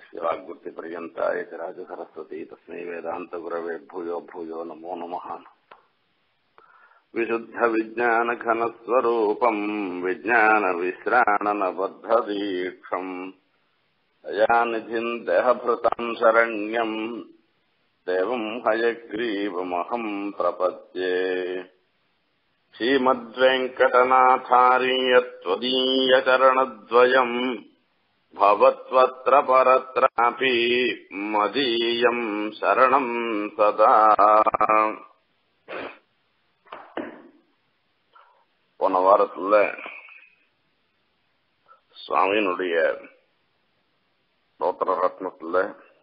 वाग्वृत्तिपर्यन्ताय च राजसरस्वती तस्मै वेदान्तगुरवे भूयो भूयो नमो नमः विशुद्धविज्ञानघनस्वरूपम् विज्ञानविश्राणनबद्धदीक्षम् दयानिधिम् देहभृताम् शरण्यम् देवम् हयग्रीवमहम् प्रपद्ये श्रीमद्वेङ्कटनाथार्यत्वदीयचरणद्वयम् भवत्वत्र परत्रापि मदीयम् शरणम् सदा போன வாரத்துல சுவாமியினுடைய ஸ்தோத்திர ரத்னத்துல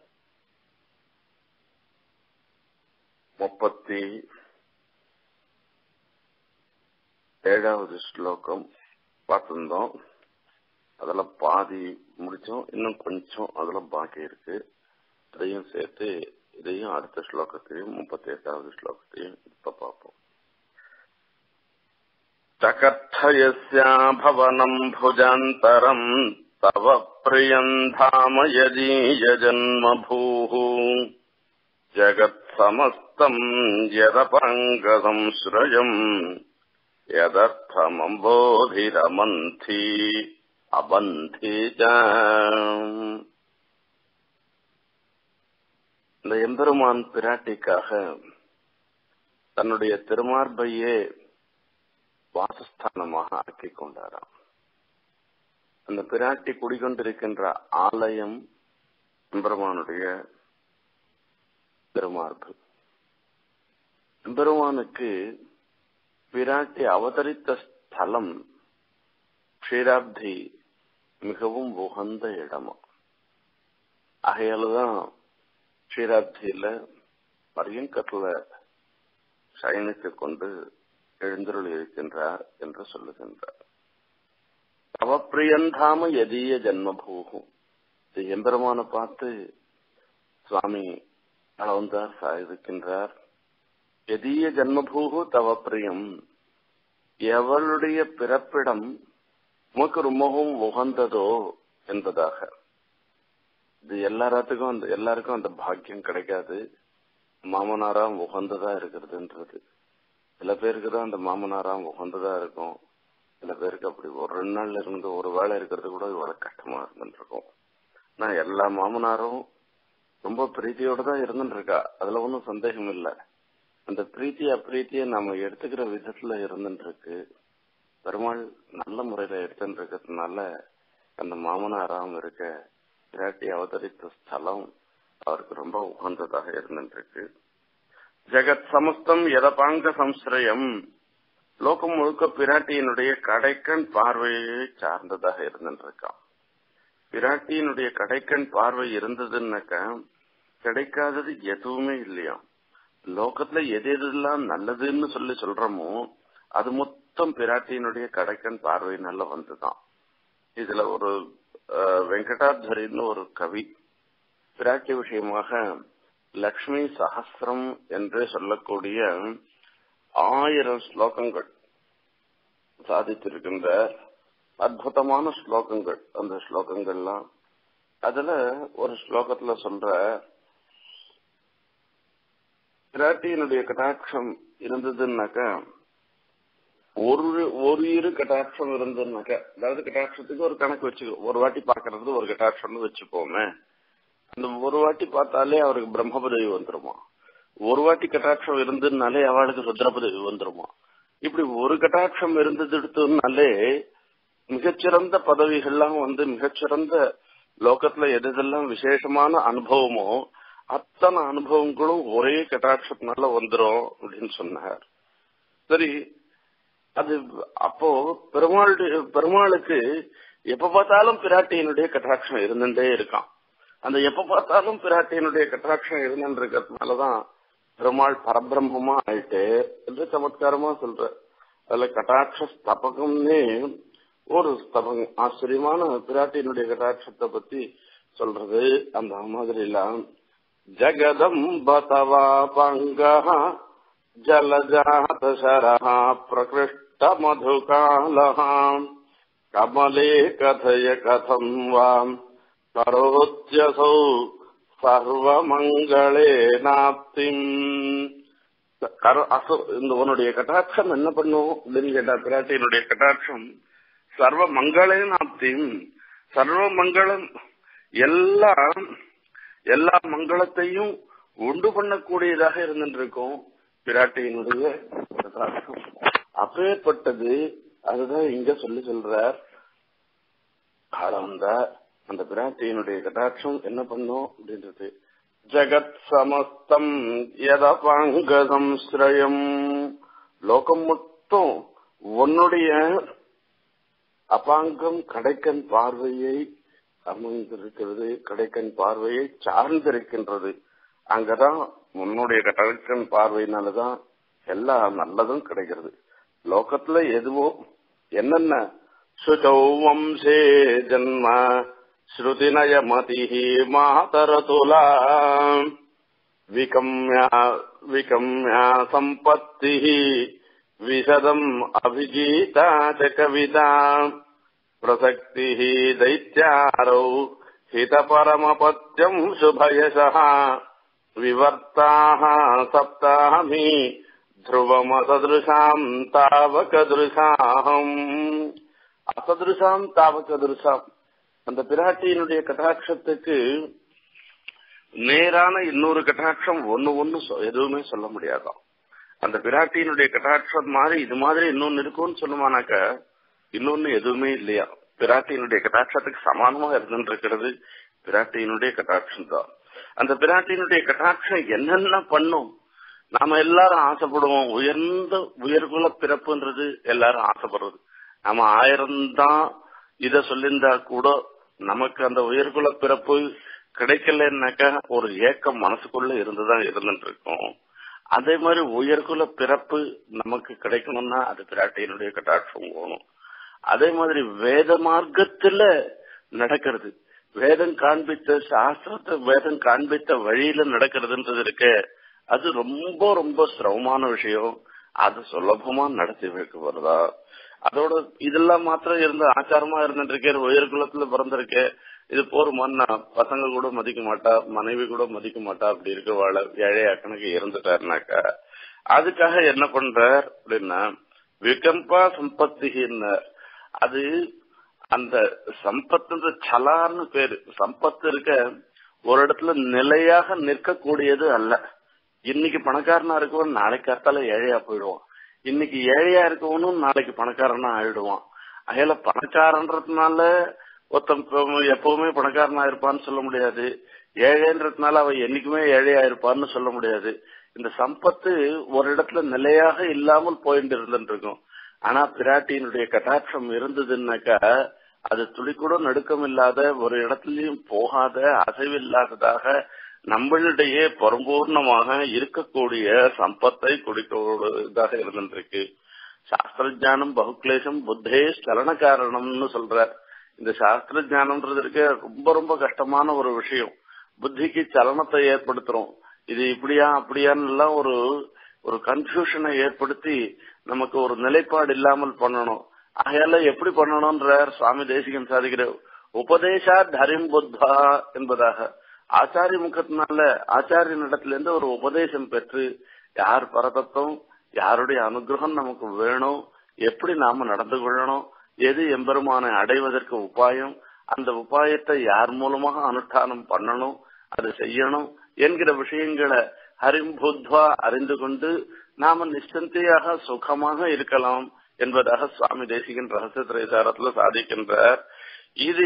முப்பத்தி ஏழாவது ஸ்லோகம் பார்த்திருந்தோம் அதுல பாதி முடிச்சோம் இன்னும் கொஞ்சம் அதுல பாக்கி இருக்கு இதையும் சேர்த்து இதையும் அடுத்த ஸ்லோகத்தையும் முப்பத்தி எட்டாவது ஸ்லோகத்தையும் இப்ப பார்ப்போம் चकर्थयस्याभवनम् भुजान्तरम् तव प्रियम् धाम यदीयजन्मभूः जगत्समस्तम् यदपङ्गसंश्रयम् यदर्थमम्बोधिरमन्थी அபந்தி இந்த எம்பெருமான் பிராட்டிக்காக தன்னுடைய திருமார்பையே வாசஸ்தானமாக ஆக்கிக் கொண்டாராம் அந்த பிராட்டி குடிகொண்டிருக்கின்ற ஆலயம் எம்பெருமானுடைய திருமார்பு எம்பெருமானுக்கு பிராட்டி அவதரித்த ஸ்தலம் க்ஷீராப்தி மிகவும் உகந்த இடமா ஆகையாலதான் க்ஷீராப்தியில பரியங்கத்துல சயனித்துக் கொண்டு எழுந்தருள் இருக்கின்றார் என்று சொல்லுகின்றார் அவப்பிரியந்தாம எதிய ஜன்மபூகும் எம்பெருமான பார்த்து சுவாமி அளவந்தார் சாதிக்கின்றார் எதிய ஜன்மபூகு தவ பிரியம் எவளுடைய பிறப்பிடம் உமக்கு ரொம்பவும் உகந்ததோ என்பதாக இது எல்லாத்துக்கும் அந்த எல்லாருக்கும் அந்த பாக்கியம் கிடைக்காது மாமனாராம் உகந்ததா இருக்கிறதுன்றது சில பேருக்கு தான் அந்த மாமனாராம் உகந்ததா இருக்கும் சில பேருக்கு அப்படி ஒரு ரெண்டு நாள்ல இருந்து ஒரு வேலை இருக்கிறது கூட இவ்வளவு கஷ்டமா இருந்துருக்கும் நான் எல்லா மாமனாரும் ரொம்ப பிரீத்தியோட தான் இருந்துட்டு இருக்கா அதுல ஒன்றும் சந்தேகம் இல்லை அந்த பிரீத்தி அப்பிரீத்திய நாம எடுத்துக்கிற விதத்துல இருந்துட்டு இருக்கு பெருமாள் நல்ல முறையில எடுத்துட்டு இருக்கிறதுனால அந்த மாமனாராம் இருக்க பிராட்டி அவதரித்த ஸ்தலம் அவருக்கு ரொம்ப உகந்ததாக இருந்துட்டு இருக்கு ஜெகத் சமஸ்தம் எதபாங்க சம்சிரயம் லோகம் முழுக்க பிராட்டியினுடைய கடைக்கண் பார்வையை சார்ந்ததாக இருந்துருக்கான் பிராட்டியினுடைய கடைக்கண் பார்வை இருந்ததுன்னாக்கா கிடைக்காதது எதுவுமே இல்லையா லோகத்துல எது எதெல்லாம் நல்லதுன்னு சொல்லி சொல்றோமோ அது மொத்தம் பிராட்டியினுடைய கடைக்கண் பார்வையினால வந்துதான் இதுல ஒரு வெங்கடாத்வரின்னு ஒரு கவி பிராட்டி விஷயமாக லக்ஷ்மி சஹசிரம் என்று சொல்லக்கூடிய ஆயிரம் ஸ்லோகங்கள் சாதித்திருக்கின்ற அற்புதமான ஸ்லோகங்கள் அந்த ஸ்லோகங்கள்லாம் அதுல ஒரு ஸ்லோகத்துல சொல்ற பிராட்டியினுடைய கட்டாட்சம் இருந்ததுன்னாக்க ஒரு ஒரு இரு கட்டாட்சம் இருந்ததுனாக்க அதாவது கட்டாட்சத்துக்கு ஒரு கணக்கு வச்சுக்கோ ஒரு வாட்டி பாக்குறது ஒரு கட்டாட்சம்னு வச்சுப்போமே அந்த ஒரு வாட்டி பார்த்தாலே அவருக்கு பிரம்ம பதவி வந்துருமா ஒரு வாட்டி கட்டாட்சம் இருந்ததுனாலே அவளுக்கு ருத்ர பதவி வந்துருமா இப்படி ஒரு கட்டாட்சம் இருந்தது எடுத்ததுனாலே மிகச்சிறந்த பதவிகள்லாம் வந்து மிகச்சிறந்த லோகத்துல எதெல்லாம் விசேஷமான அனுபவமோ அத்தனை அனுபவங்களும் ஒரே கட்டாட்சத்தினால வந்துரும் அப்படின்னு சொன்னார் சரி அது அப்போ பெருமாள் பெருமாளுக்கு எப்ப பார்த்தாலும் பிராட்டியினுடைய கட்டாட்சம் இருந்துட்டே இருக்கான் அந்த எப்ப பார்த்தாலும் பிராட்டியினுடைய கட்டாட்சம் இருந்துட்டு இருக்கிறதுனாலதான் பெருமாள் பரபிரம்மமா ஆயிட்டு என்று சமத்காரமா சொல்ற அதுல கட்டாட்ச ஸ்தபகம்னே ஒரு ஸ்தபகம் ஆச்சரியமான பிராட்டியினுடைய கட்டாட்சத்தை பத்தி சொல்றது அந்த மாதிரி எல்லாம் ஜகதம் பதவா பங்கா ஜலஜாத சரஹா பிரகிருஷ்ட மதுகாலஹா கமலே கதய கதம் வாம் கரோத்யசௌ சர்வமங்களே நாப்திம் கர அசு இந்த உன்னுடைய கட்டாட்சம் என்ன பண்ணும் அப்படின்னு கேட்டா பிராட்டியினுடைய கட்டாட்சம் சர்வ மங்களே நாப்தியும் சர்வ மங்களம் எல்லா எல்லா மங்களத்தையும் உண்டு பண்ணக்கூடியதாக இருந்துருக்கும் பிராட்டியினுடைய கட்டாட்சம் அப்பேற்பட்டது அதுதான் இங்க சொல்லி சொல்றார் ஆளவந்த அந்த பிராட்டியினுடைய கட்டாட்சம் என்ன பண்ணும் அப்படின்றது ஜகத் சமஸ்தம் யதபாங்கதம் ஸ்ரயம் லோகம் மட்டும் உன்னுடைய அபாங்கம் கடைக்கன் பார்வையை அமைந்திருக்கிறது கடைக்கன் பார்வையை சார்ந்திருக்கின்றது அங்கதான் உன்னுடைய கடைக்கன் பார்வையினாலதான் எல்லா நல்லதும் கிடைக்கிறது லோகத்துல எதுவோ என்னென்ன சுச்சௌ வம்சே ஜன்ம श्रुतिनयमतिः मातरतुला विकम्या विकम्या सम्पत्तिः विशदम् अभिजीता च कविता प्रसक्तिः दैत्यारौ हितपरमपत्यम् शुभयशः विवर्ताः सप्ताहमि ध्रुवमसदृशाम् तावकदृशाहम् असदृशाम् तावकदृशाम् அந்த பிராட்டியினுடைய கட்டாட்சத்துக்கு நேரான இன்னொரு கட்டாட்சம் ஒன்னு ஒன்னு எதுவுமே சொல்ல முடியாதாம் அந்த பிராட்டியினுடைய கட்டாட்சம் மாதிரி இது மாதிரி இன்னொன்னு இருக்கும்னு சொல்லுமானாக்க இன்னொன்னு எதுவுமே இல்லையா பிராட்டியினுடைய கட்டாட்சத்துக்கு சமானமா இருந்துட்டு இருக்கிறது பிராட்டியினுடைய கட்டாட்சம் தான் அந்த பிராட்டியினுடைய கட்டாட்சம் என்னென்ன பண்ணும் நாம எல்லாரும் ஆசைப்படுவோம் உயர்ந்த உயர்குல பிறப்புன்றது எல்லாரும் ஆசைப்படுறது நாம ஆயிரம் தான் இத சொல்லியிருந்தா கூட நமக்கு அந்த உயர்குல பிறப்பு கிடைக்கலன்னாக்கா ஒரு ஏக்கம் மனசுக்குள்ள இருந்துதான் இருந்துட்டு இருக்கும் அதே மாதிரி உயர்குல பிறப்பு நமக்கு கிடைக்கணும்னா அது பிராட்டியினுடைய கட்டாட்சம் போகணும் அதே மாதிரி வேத மார்க்கத்துல நடக்கிறது வேதம் காண்பித்த சாஸ்திரத்தை வேதம் காண்பித்த வழியில நடக்கிறதுன்றது இருக்கு அது ரொம்ப ரொம்ப சிரமமான விஷயம் அது சுலபமா நடத்தி வைக்க வருதா அதோட இதெல்லாம் மாத்திரம் இருந்த ஆச்சாரமா இருந்துட்டு இருக்கேன் உயர் குலத்துல பிறந்திருக்கே இது போருமான்னா பசங்க கூட மதிக்க மாட்டா மனைவி கூட மதிக்க மாட்டா அப்படி இருக்க வாழ ஏழையா கணக்கு இருந்துட்டாருனாக்கா அதுக்காக என்ன பண்றார் அப்படின்னா விகம்பா சம்பத்தின்னு அது அந்த சம்பத்து சலான்னு பேரு சம்பத்து இருக்க ஒரு இடத்துல நிலையாக நிற்கக்கூடியது அல்ல இன்னைக்கு பணக்காரனா இருக்கவன் நாளைக்கு காத்தால ஏழையா போயிடுவான் இன்னைக்கு ஏழையா இருக்கவனும் நாளைக்கு பணக்காரனா ஆயிடுவான் அகையில பணக்காரன்றதுனால ஒருத்தன் எப்பவுமே பணக்காரனா இருப்பான்னு சொல்ல முடியாது ஏழைன்றதுனால அவன் என்னைக்குமே ஏழையா இருப்பான்னு சொல்ல முடியாது இந்த சம்பத்து ஒரு இடத்துல நிலையாக இல்லாமல் போயிட்டு இருந்துட்டு இருக்கும் ஆனா பிராட்டியினுடைய கட்டாட்சம் இருந்ததுன்னாக்கா அது துளி கூட நடுக்கம் இல்லாத ஒரு இடத்துலயும் போகாத அசைவில்லாததாக நம்மளிடையே பரிபூர்ணமாக இருக்கக்கூடிய சம்பத்தை கொடுக்கக்கூடியதாக இருந்திருக்கு சாஸ்திர ஜானம் பகுக்லேசம் புத்தே சலன காரணம்னு சொல்றார் இந்த சாஸ்திர ஜானம்ன்றது இருக்க ரொம்ப ரொம்ப கஷ்டமான ஒரு விஷயம் புத்திக்கு சலனத்தை ஏற்படுத்துறோம் இது இப்படியா அப்படியான்னு எல்லாம் ஒரு ஒரு கன்ஃபியூஷனை ஏற்படுத்தி நமக்கு ஒரு நிலைப்பாடு இல்லாமல் பண்ணணும் ஆகையால எப்படி பண்ணணும்ன்றார் சுவாமி தேசிகன் சாதிக்கிற உபதேசா தரிம் புத்தா என்பதாக ஆச்சாரிய முகத்தினால ஆச்சாரிய இடத்துல இருந்து ஒரு உபதேசம் பெற்று யார் பரதத்துவம் யாருடைய அனுகிரகம் நமக்கு வேணும் எப்படி நாம நடந்து கொள்ளணும் எது எம்பெருமானை அடைவதற்கு உபாயம் அந்த உபாயத்தை யார் மூலமாக அனுஷ்டானம் பண்ணணும் அது செய்யணும் என்கிற விஷயங்களை ஹரிம்புத்வா அறிந்து கொண்டு நாம நிச்சந்தையாக சுகமாக இருக்கலாம் என்பதாக சுவாமி தேசிகன் ரகசிய திரைசாரத்துல சாதிக்கின்றார் இது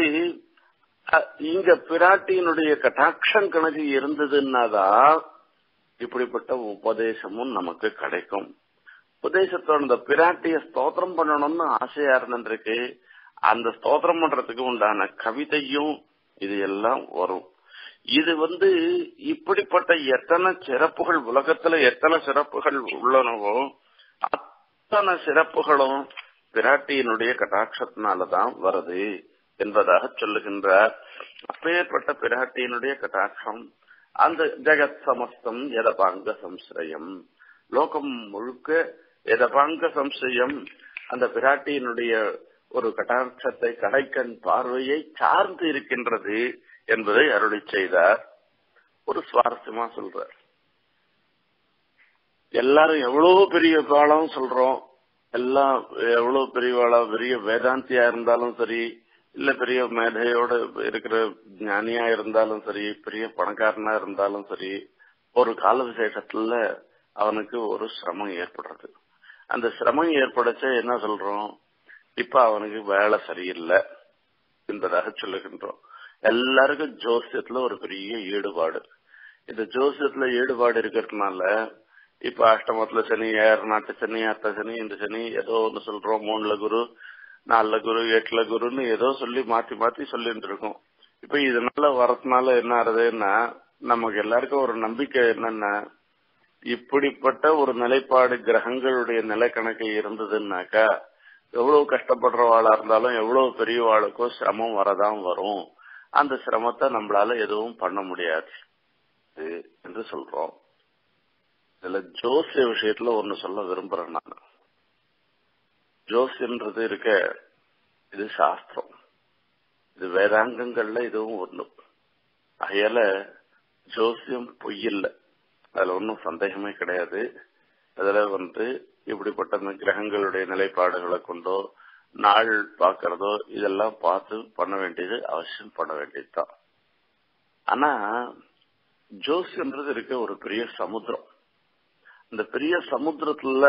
இங்க பிராட்டியினுடைய கட்டாட்சம் கணக்கு இருந்ததுன்னாதான் இப்படிப்பட்ட உபதேசமும் நமக்கு கிடைக்கும் உபதேசத்தோட இந்த பிராட்டிய ஸ்தோத்திரம் பண்ணணும்னு ஆசையா இருந்திருக்கு அந்த ஸ்தோத்திரம் பண்றதுக்கு உண்டான கவிதையும் இது எல்லாம் வரும் இது வந்து இப்படிப்பட்ட எத்தனை சிறப்புகள் உலகத்துல எத்தனை சிறப்புகள் உள்ளனவோ அத்தனை சிறப்புகளும் பிராட்டியினுடைய கட்டாட்சத்தினாலதான் வருது என்பதாக சொல்லுகின்றார் அப்பேற்பட்ட பிராட்டியினுடைய கட்டாட்சம் அந்த ஜெகத் சமஸ்தம் எதபாங்க சம்சயம் லோகம் முழுக்க எதபாங்க சம்சயம் அந்த பிராட்டியினுடைய ஒரு கட்டாட்சத்தை கடைக்கண் பார்வையை சார்ந்து இருக்கின்றது என்பதை அருளி செய்தார் ஒரு சுவாரஸ்யமா சொல்றார் எல்லாரும் எவ்வளவு பெரிய காலம் சொல்றோம் எல்லாம் எவ்வளவு பெரிய பெரிய வேதாந்தியா இருந்தாலும் சரி இல்ல பெரிய மேதையோட இருக்கிற ஞானியா இருந்தாலும் சரி பெரிய பணக்காரனா இருந்தாலும் சரி ஒரு கால விசேஷத்துல அவனுக்கு ஒரு சிரமம் ஏற்படுறது அந்த சிரமம் ஏற்படச்ச என்ன சொல்றோம் இப்ப அவனுக்கு வேலை சரியில்லை என்பதாக சொல்லுகின்றோம் எல்லாருக்கும் ஜோசியத்துல ஒரு பெரிய ஈடுபாடு இந்த ஜோசியத்துல ஈடுபாடு இருக்கிறதுனால இப்ப அஷ்டமத்துல சனி ஏழு நாட்டு சனி அத்த சனி இந்த சனி ஏதோ ஒண்ணு சொல்றோம் மூணுல குரு நாலுல குரு எட்டுல குருன்னு ஏதோ சொல்லி மாத்தி மாத்தி சொல்லிட்டு இருக்கோம் இப்ப இதனால வரதுனால என்ன ஆறுதுன்னா நமக்கு எல்லாருக்கும் ஒரு நம்பிக்கை என்னன்னா இப்படிப்பட்ட ஒரு நிலைப்பாடு கிரகங்களுடைய நிலைக்கணக்கு இருந்ததுன்னாக்கா எவ்வளவு கஷ்டப்படுறவாளா இருந்தாலும் எவ்வளவு பெரியவாளுக்கோ சிரமம் வரதான் வரும் அந்த சிரமத்தை நம்மளால எதுவும் பண்ண முடியாது என்று சொல்றோம் இதுல ஜோசிய விஷயத்துல ஒன்னு சொல்ல விரும்புறேன் நான் ஜோசியன்றது இருக்க இது சாஸ்திரம் இது வேதாங்கங்கள்ல இதுவும் ஒண்ணு அதையால ஜோசியம் பொய்யில்லை அதுல ஒன்றும் சந்தேகமே கிடையாது அதுல வந்து இப்படிப்பட்ட இந்த கிரகங்களுடைய நிலைப்பாடுகளை கொண்டோ நாள் பாக்குறதோ இதெல்லாம் பார்த்து பண்ண வேண்டியது அவசியம் பண்ண வேண்டியதுதான் ஆனா ஜோசியன்றது இருக்க ஒரு பெரிய சமுத்திரம் இந்த பெரிய சமுத்திரத்துல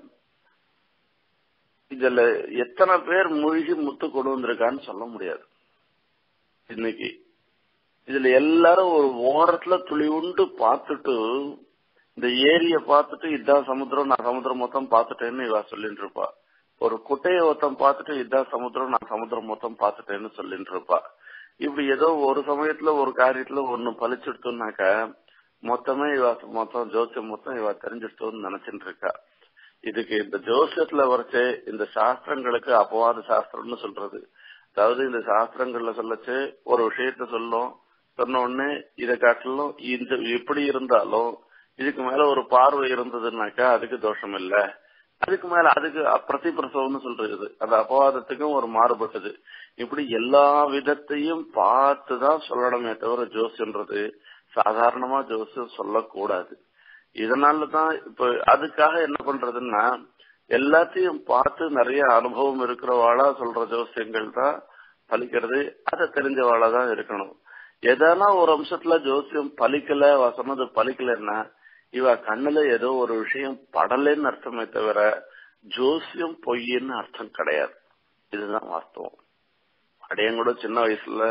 இதுல எத்தனை பேர் மூழ்கி முத்து கொண்டு வந்திருக்கான்னு சொல்ல முடியாது இன்னைக்கு இதுல எல்லாரும் ஒரு ஓரத்துல துளி உண்டு பார்த்துட்டு இந்த ஏரிய பார்த்துட்டு இதான் சமுத்திரம் நான் சமுத்திரம் மொத்தம் பார்த்துட்டேன்னு இவ சொல்லிட்டு இருப்பா ஒரு குட்டையை ஒருத்தம் பார்த்துட்டு இதான் சமுத்திரம் நான் சமுத்திரம் மொத்தம் பார்த்துட்டேன்னு சொல்லிட்டு இருப்பா இப்படி ஏதோ ஒரு சமயத்துல ஒரு காரியத்துல ஒண்ணு பழிச்சுடுத்தோம்னாக்க மொத்தமே இவ மொத்தம் ஜோசியம் மொத்தம் இவ தெரிஞ்சிட்டோம்னு நினைச்சிட்டு இருக்கா இதுக்கு இந்த ஜோசியத்துல வரைச்சு இந்த சாஸ்திரங்களுக்கு அபவாத சாஸ்திரம்னு சொல்றது அதாவது இந்த சாஸ்திரங்கள்ல சொல்லச்சு ஒரு விஷயத்த சொல்லும் சொன்ன உடனே இதை காட்டிலும் இந்த எப்படி இருந்தாலும் இதுக்கு மேல ஒரு பார்வை இருந்ததுன்னாக்கா அதுக்கு தோஷம் இல்ல அதுக்கு மேல அதுக்கு பிரதிபிரசவம்னு சொல்றது அந்த அபவாதத்துக்கும் ஒரு மாறுபட்டது இப்படி எல்லா விதத்தையும் பார்த்துதான் சொல்லணுமே தவிர ஜோசியன்றது சாதாரணமா ஜோசியம் சொல்லக்கூடாது இதனாலதான் இப்ப அதுக்காக என்ன பண்றதுன்னா எல்லாத்தையும் பார்த்து நிறைய அனுபவம் இருக்கிறவாளா சொல்ற ஜோசியங்கள் தான் பலிக்கிறது அதை தெரிஞ்சவாளா தான் இருக்கணும் எதனா ஒரு அம்சத்துல ஜோசியம் பலிக்கல சொன்னது பலிக்கலன்னா இவ கண்ணுல ஏதோ ஒரு விஷயம் படலைன்னு அர்த்தமே தவிர ஜோசியம் பொய்ன்னு அர்த்தம் கிடையாது இதுதான் வாஸ்தவம் அடையன் கூட சின்ன வயசுல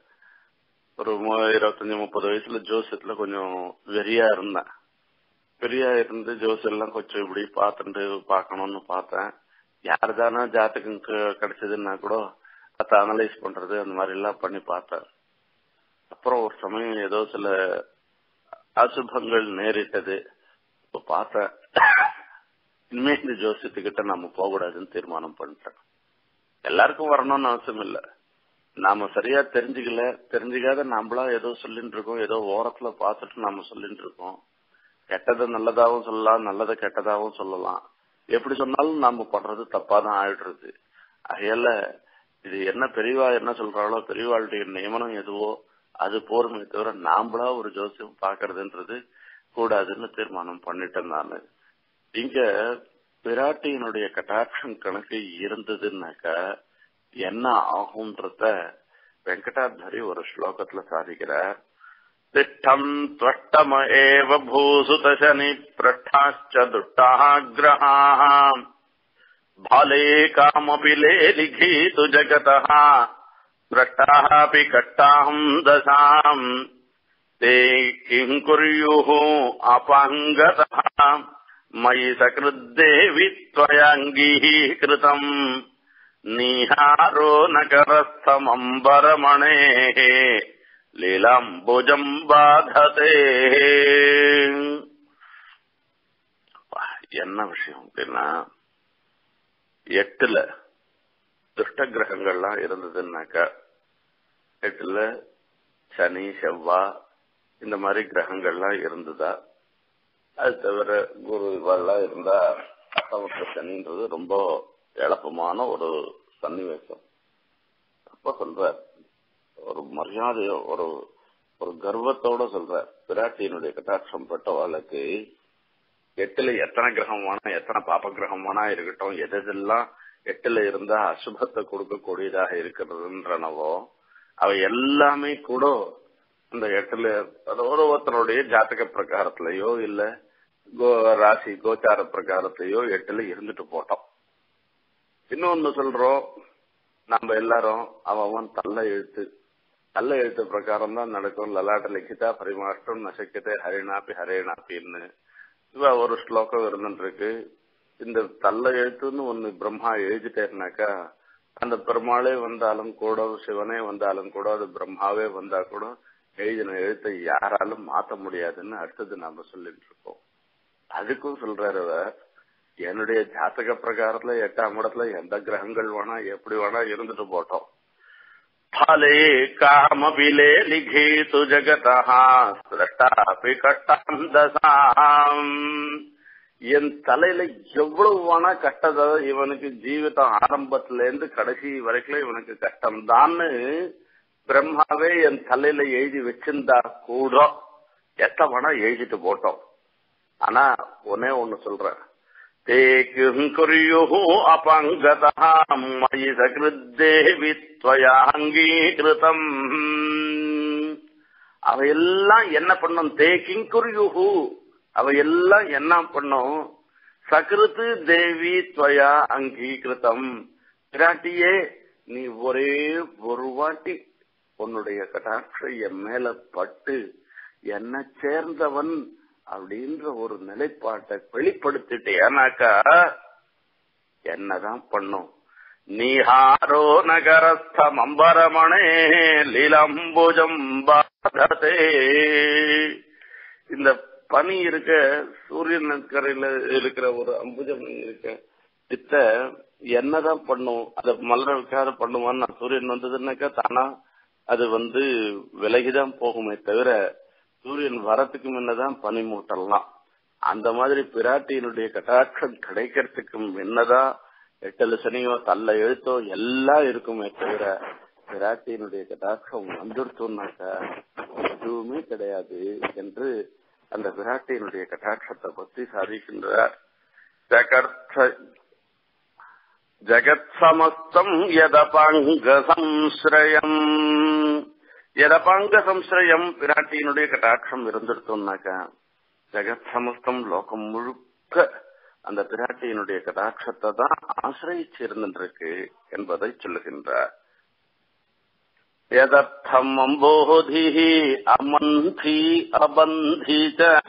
ஒரு இருபத்தஞ்சு முப்பது வயசுல ஜோசியத்துல கொஞ்சம் வெறியா இருந்தேன் பெரியா இருந்து ஜோசியெல்லாம் கொஞ்சம் இப்படி பார்த்துட்டு பார்க்கணும்னு பார்த்தேன் யாரு தானே ஜாத்தகம் கிடைச்சதுன்னா கூட அதை அனலைஸ் பண்றது அந்த மாதிரி எல்லாம் பண்ணி பார்த்தேன் அப்புறம் ஒரு சமயம் ஏதோ சில அசுபங்கள் நேரிட்டது இப்ப பார்த்தேன் இனிமே இந்த ஜோசியத்துக்கிட்ட நம்ம போகக்கூடாதுன்னு தீர்மானம் பண்ணிட்டேன் எல்லாருக்கும் வரணும்னு அவசியம் இல்ல நாம சரியா தெரிஞ்சுக்கல தெரிஞ்சுக்காத நாமளா ஏதோ சொல்லிட்டு இருக்கோம் ஏதோ ஓரத்துல பார்த்துட்டு நாம சொல்லிட்டு இருக்கோம் கெட்டதை நல்லதாவும் சொல்லலாம் நல்லதை கெட்டதாவும் சொல்லலாம் எப்படி சொன்னாலும் நாம பண்றது தப்பா தான் ஆயிடுறது அதையால இது என்ன பெரியவா என்ன சொல்றாளோ பெரியவாளுடைய நியமனம் எதுவோ அது போருமே தவிர நாமளா ஒரு ஜோசியம் பாக்குறதுன்றது கூடாதுன்னு தீர்மானம் பண்ணிட்டேன் நானு இங்க பிராட்டியினுடைய கட்டாட்சம் கணக்கு இருந்ததுன்னாக்கா என்ன ஆகும்ன்றத வெங்கடாதரி ஒரு ஸ்லோகத்துல சாதிக்கிறார் திட்டம் त्वष्टम एव भूसुतशनि पृष्ठाश्च दुष्टाः ग्रहाः भाले कामपि लेलिखीतु जगतः द्रष्टाः अपि कट्टाहम् दशाम् ते किम् कुर्युः अपाङ्गतः मयि सकृद्देवि त्वयाङ्गीकृतम् निहारो नकरस्थमम्बरमणेः லீலாம்புஜம் பாததே என்ன விஷயம் அப்படின்னா எட்டுல துஷ்ட கிரகங்கள்லாம் இருந்ததுன்னாக்கா எட்டுல சனி செவ்வா இந்த மாதிரி கிரகங்கள்லாம் இருந்ததா அது தவிர குரு இவெல்லாம் இருந்தா அட்டவற்ற சனின்றது ரொம்ப எளப்பமான ஒரு சன்னிவேசம் அப்ப சொல்ற ஒரு மரியாதையோ ஒரு ஒரு கர்வத்தோட சொல்ற பிராட்டியினுடைய கட்டாட்சம் பட்டவாளுக்கு எட்டுல எத்தனை கிரகம் வேணா எத்தனை பாப்ப கிரகம் வேணா இருக்கட்டும் எதெல்லாம் எட்டுல இருந்தா அசுபத்தை கொடுக்கக்கூடியதாக இருக்கிறதுன்றனவோ அவை எல்லாமே கூட அந்த எட்டுல ஒரு ஒருத்தருடைய ஜாத்தக பிரகாரத்திலயோ இல்ல கோ ராசி கோச்சார பிரகாரத்திலயோ எட்டுல இருந்துட்டு போட்டோம் இன்னொன்னு சொல்றோம் நம்ம எல்லாரும் அவன் தள்ள எழுத்து தள்ள எழுத்து பிரகாரம் தான் நடக்கும் லலாட்ட லிখিதா பரிமாற்றம் நசக்கியத்தை ஹரிணாப்பி ஹரேனாப்பின்னு இவ ஒரு ஸ்லோகம் இருந்துருக்கு இந்த தள்ள எழுத்துன்னு ஒண்ணு பிரம்மா எழுதிட்டேன்னாக்கா அந்த பெருமாளே வந்தாலும் கூட சிவனே வந்தாலும் கூட அது பிரம்மாவே வந்தா கூட எழுதின எழுத்தை யாராலும் மாத்த முடியாதுன்னு அடுத்தது நாம சொல்லிட்டு இருக்கோம் அதுக்கும் சொல்றாரு அவர் என்னுடைய ஜாத்தக பிரகாரத்துல எட்டாம் இடத்துல எந்த கிரகங்கள் வேணா எப்படி வேணா இருந்துட்டு போட்டோம் फले कामपिले लिखितु जगतः स्रष्टापि கட்டாம் தசாம் என் தலையில எவ்வளவு வேணா கட்டத இவனுக்கு ஜீவிதம் ஆரம்பத்துல இருந்து கடைசி வரைக்கும் இவனுக்கு கஷ்டம் தான்னு பிரம்மாவே என் தலையில எழுதி வச்சிருந்தா கூட எத்த வேணா எழுதிட்டு போட்டோம் ஆனா ஒன்னே ஒண்ணு சொல்றேன் ते किं कुर्युः अपङ्गतः मयि सकृद्देवि त्वया அங்கீகிருதம் அவையெல்லாம் என்ன பண்ணும் தே கிங்குரியுஹு அவையெல்லாம் என்ன பண்ணும் சகிருத்து தேவி துவயா அங்கீகிருதம் பிராட்டியே நீ ஒரே ஒரு வாட்டி உன்னுடைய கட்டாட்சம் என் மேல பட்டு என்ன சேர்ந்தவன் அப்படின்ற ஒரு நிலைப்பாட்டை வெளிப்படுத்திட்டேனாக்கா என்னதான் பண்ணும் நீஹாரோ நகரஸ்தம் அம்பரமணே லீலம்புஜம் பாததே இந்த பனி இருக்க சூரியன் கரையில இருக்கிற ஒரு அம்புஜம் இருக்க இத்த என்னதான் பண்ணும் அதை மலர்க்காக பண்ணுவான்னு சூரியன் வந்ததுன்னாக்கா தானா அது வந்து விலகிதான் போகுமே தவிர சூரியன் வரத்துக்கு முன்னதான் பனி மூட்டலாம் அந்த மாதிரி பிராட்டியினுடைய கட்டாட்சம் கிடைக்கிறதுக்கு முன்னதான் எட்டல சனியோ தள்ள எழுத்தோ எல்லாம் இருக்குமே தவிர பிராட்டியினுடைய கட்டாட்சம் வந்துடுத்தோம்னாக்கா எதுவுமே கிடையாது என்று அந்த பிராட்டியினுடைய கட்டாட்சத்தை பத்தி சாதிக்கின்றார் ஜகர்த்த ஜகத் சமஸ்தம் யதபாங்க சம்ஸ்ரயம் எதபாங்க சம்ஸ்ரயம் பிராட்டியினுடைய கட்டாட்சம் இருந்துடுத்தோம்னாக்கா ஜெகத் சமஸ்தம் லோகம் முழுக்க அந்த பிராட்டியினுடைய கடாட்சத்தை தான் ஆசிரியிச்சு இருந்துருக்கு என்பதை சொல்லுகின்றார் எதர்த்தம் அம்போதி அமந்தி அபந்தி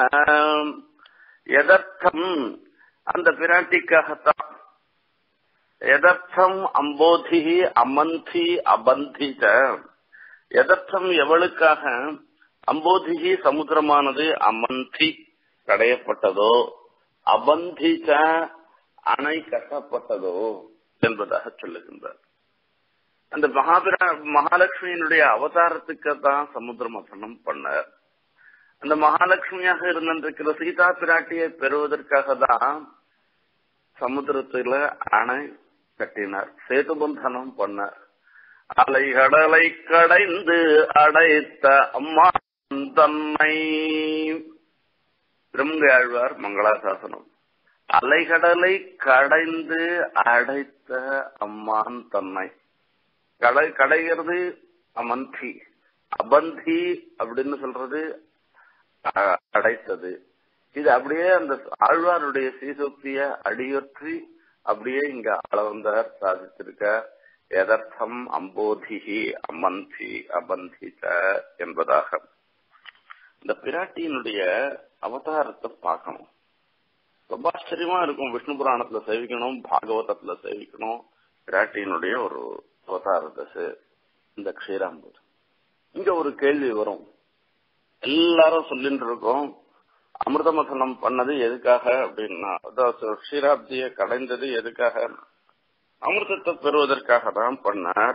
எதர்த்தம் அந்த பிராட்டிக்காகத்தான் எதர்த்தம் அம்போதி அமந்தி அபந்தி எதர்த்தம் எவளுக்காக அம்போதிகி சமுத்திரமானது அமந்தி கடையப்பட்டதோ அபந்திச்ச அணை கட்டப்பட்டதோ என்பதாக சொல்லுகின்றார் அந்த மகாபிரா மகாலட்சுமியினுடைய அவதாரத்துக்கு தான் சமுத்திர மசனம் பண்ணார் அந்த மகாலட்சுமியாக இருந்திருக்கிற சீதா பிராட்டியை பெறுவதற்காக தான் சமுத்திரத்துல அணை கட்டினார் சேதுபந்தனம் பண்ணார் அலைகடலை கடைந்து அடைத்த அம்மா தன்னை பிரம்மகாழ்வார் மங்களாசாசனம் அலைகடலை கடைந்து அடைத்த அம்மான் தன்னை கடை கடைகிறது அமந்தி அபந்தி அப்படின்னு சொல்றது அடைத்தது இது அப்படியே அந்த ஆழ்வாருடைய சீசோக்திய அடியொற்றி அப்படியே இங்க அளவந்தார் சாதித்திருக்கார் எதர்த்தம் அம்போதிகி அமந்தி அபந்தித என்பதாக இந்த பிராட்டியினுடைய அவதாரத்தை பார்க்கணும் ரொம்ப ஆச்சரியமா இருக்கும் விஷ்ணு புராணத்துல சேவிக்கணும் பாகவதத்துல சேவிக்கணும் பிராட்டியினுடைய ஒரு அவதாரத்தை இந்த க்ஷீராம்பூர் இங்க ஒரு கேள்வி வரும் எல்லாரும் சொல்லிட்டு இருக்கோம் அமிர்தமசனம் பண்ணது எதுக்காக அப்படின்னா அதாவது க்ஷீராப்தியை கடைந்தது எதுக்காக அமிர்தத்தை பெறுவதற்காக தான் பண்ணார்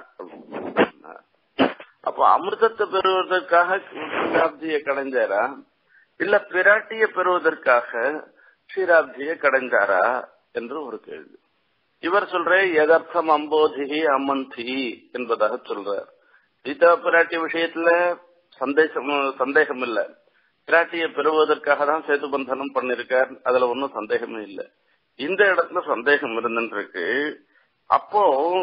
அப்ப அமிர்தத்தை பெறுவதற்காக க்ஷீராப்தியை கடைஞ்சாரா இல்ல பிராட்டிய பெறுவதற்காக க்ஷீராப்தியை கடைஞ்சாரா என்று ஒரு கேள்வி இவர் சொல்ற எதர்த்தம் அம்போதிகி அம்மந்தி என்பதாக சொல்றார் சீதா பிராட்டி விஷயத்துல சந்தேகம் சந்தேகம் இல்ல பிராட்டியை பெறுவதற்காக தான் சேது பந்தனம் பண்ணிருக்கார் அதுல ஒன்றும் சந்தேகமே இல்ல இந்த இடத்துல சந்தேகம் இருந்துருக்கு அப்போ